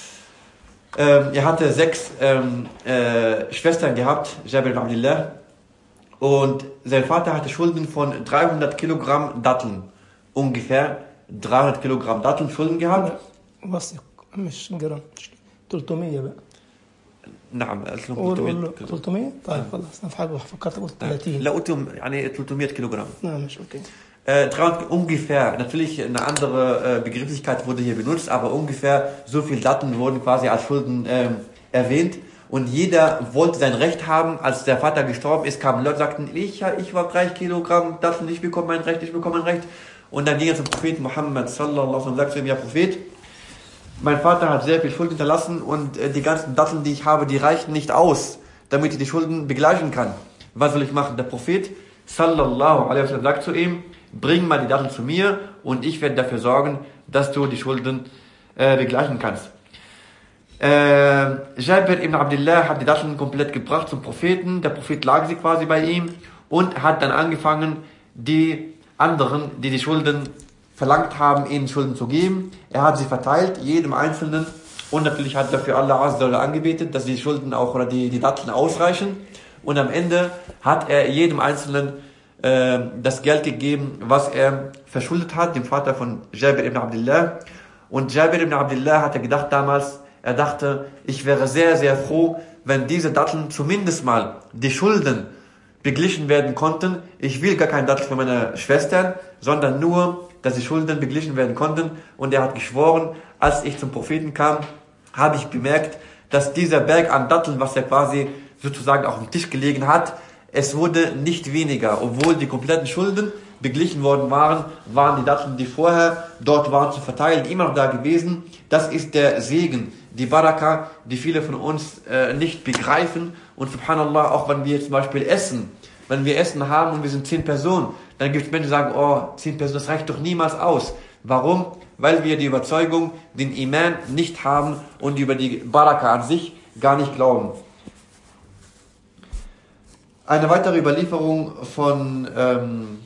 ähm, er hatte sechs ähm, äh, Schwestern gehabt, Jabir ibn Abdullah, und sein Vater hatte Schulden von 300 Kilogramm Datteln. Ungefähr 300 Kilogramm Datteln Schulden gehabt. وثق مش جرام 300 بقى نعم قلت لهم قول 300 قول له 300 طيب خلاص انا في حاجه فكرت قلت 30 لا قلت لهم يعني 300 Kilogramm. لا مش اوكي Äh, 300 ungefähr, natürlich eine andere äh, Begrifflichkeit wurde hier benutzt, aber ungefähr so viel Daten wurden quasi als Schulden ähm, erwähnt. Und jeder wollte sein Recht haben. Als der Vater gestorben ist, kamen Leute und sagten, ich, ich war 3 Kilogramm Daten, ich bekomme mein Recht, ich bekomme mein Recht. Und dann ging er zum Propheten Muhammad sallallahu alaihi wasallam und sagte zu ihm, ja Prophet, mein Vater hat sehr viel Schuld hinterlassen und äh, die ganzen Datteln, die ich habe, die reichen nicht aus, damit ich die Schulden begleichen kann. Was soll ich machen? Der Prophet sallallahu alaihi wasallam sagt zu ihm, bring mal die Datteln zu mir und ich werde dafür sorgen, dass du die Schulden äh, begleichen kannst. Äh, Jabir ibn Abdullah hat die Datteln komplett gebracht zum Propheten. Der Prophet lag sie quasi bei ihm und hat dann angefangen, die anderen, die die Schulden verlangt haben, ihnen Schulden zu geben. Er hat sie verteilt, jedem Einzelnen. Und natürlich hat er für Allah Azza wa Jalla angebetet, dass die Schulden auch oder die, die Datteln ausreichen. Und am Ende hat er jedem Einzelnen äh, das Geld gegeben, was er verschuldet hat, dem Vater von Jabir ibn Abdullah. Und Jabir ibn Abdullah hatte gedacht damals, er dachte, ich wäre sehr, sehr froh, wenn diese Datteln zumindest mal die Schulden beglichen werden konnten. Ich will gar keinen Dattel für meine Schwestern, sondern nur, dass die Schulden beglichen werden konnten. Und er hat geschworen, als ich zum Propheten kam, habe ich bemerkt, dass dieser Berg an Datteln, was er quasi sozusagen auf dem Tisch gelegen hat, es wurde nicht weniger, obwohl die kompletten Schulden beglichen worden waren, waren die Datteln, die vorher dort waren zu verteilen, immer noch da gewesen. Das ist der Segen, die Baraka, die viele von uns äh, nicht begreifen. Und subhanallah, auch wenn wir zum Beispiel essen, wenn wir Essen haben und wir sind zehn Personen, dann gibt es Menschen, die sagen, oh, zehn Personen, das reicht doch niemals aus. Warum? Weil wir die Überzeugung, den Iman nicht haben und über die Baraka an sich gar nicht glauben. Eine weitere Überlieferung von, ähm,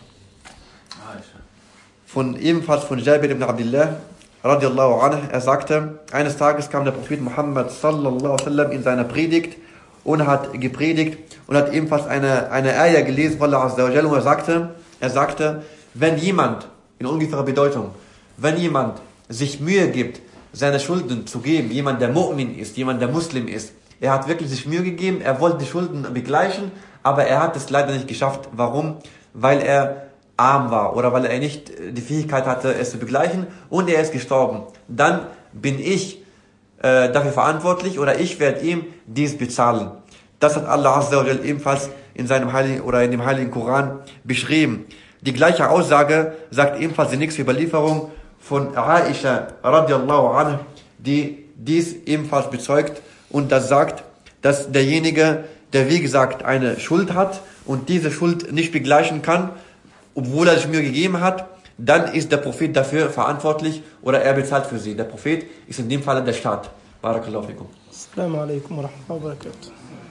von ebenfalls von Jabir ibn Abdullah radiallahu anhu, er sagte, eines Tages kam der Prophet Muhammad sallallahu alaihi wasallam in seiner Predigt und hat gepredigt und hat ebenfalls eine, eine Ayah gelesen von Allah Azza wa Jalla und er sagte, er sagte, wenn jemand, in ungefährer Bedeutung, wenn jemand sich Mühe gibt, seine Schulden zu geben, jemand, der Mu'min ist, jemand, der Muslim ist, er hat wirklich sich Mühe gegeben, er wollte die Schulden begleichen, aber er hat es leider nicht geschafft. Warum? Weil er arm war oder weil er nicht die Fähigkeit hatte, es zu begleichen und er ist gestorben. Dann bin ich äh, dafür verantwortlich oder ich werde ihm dies bezahlen. Das hat Allah Azza wa Jal ebenfalls in seinem heiligen oder in dem heiligen Koran beschrieben. Die gleiche Aussage sagt ebenfalls die nächste Überlieferung von Aisha radiallahu anha, die dies ebenfalls bezeugt und das sagt, dass derjenige, der wie gesagt eine Schuld hat und diese Schuld nicht begleichen kann, obwohl er sich Mühe gegeben hat, dann ist der Prophet dafür verantwortlich oder er bezahlt für sie. Der Prophet ist in dem Fall der Staat. Barakallahu fikum. Assalamu alaikum wa rahmatullahi wa barakatuh.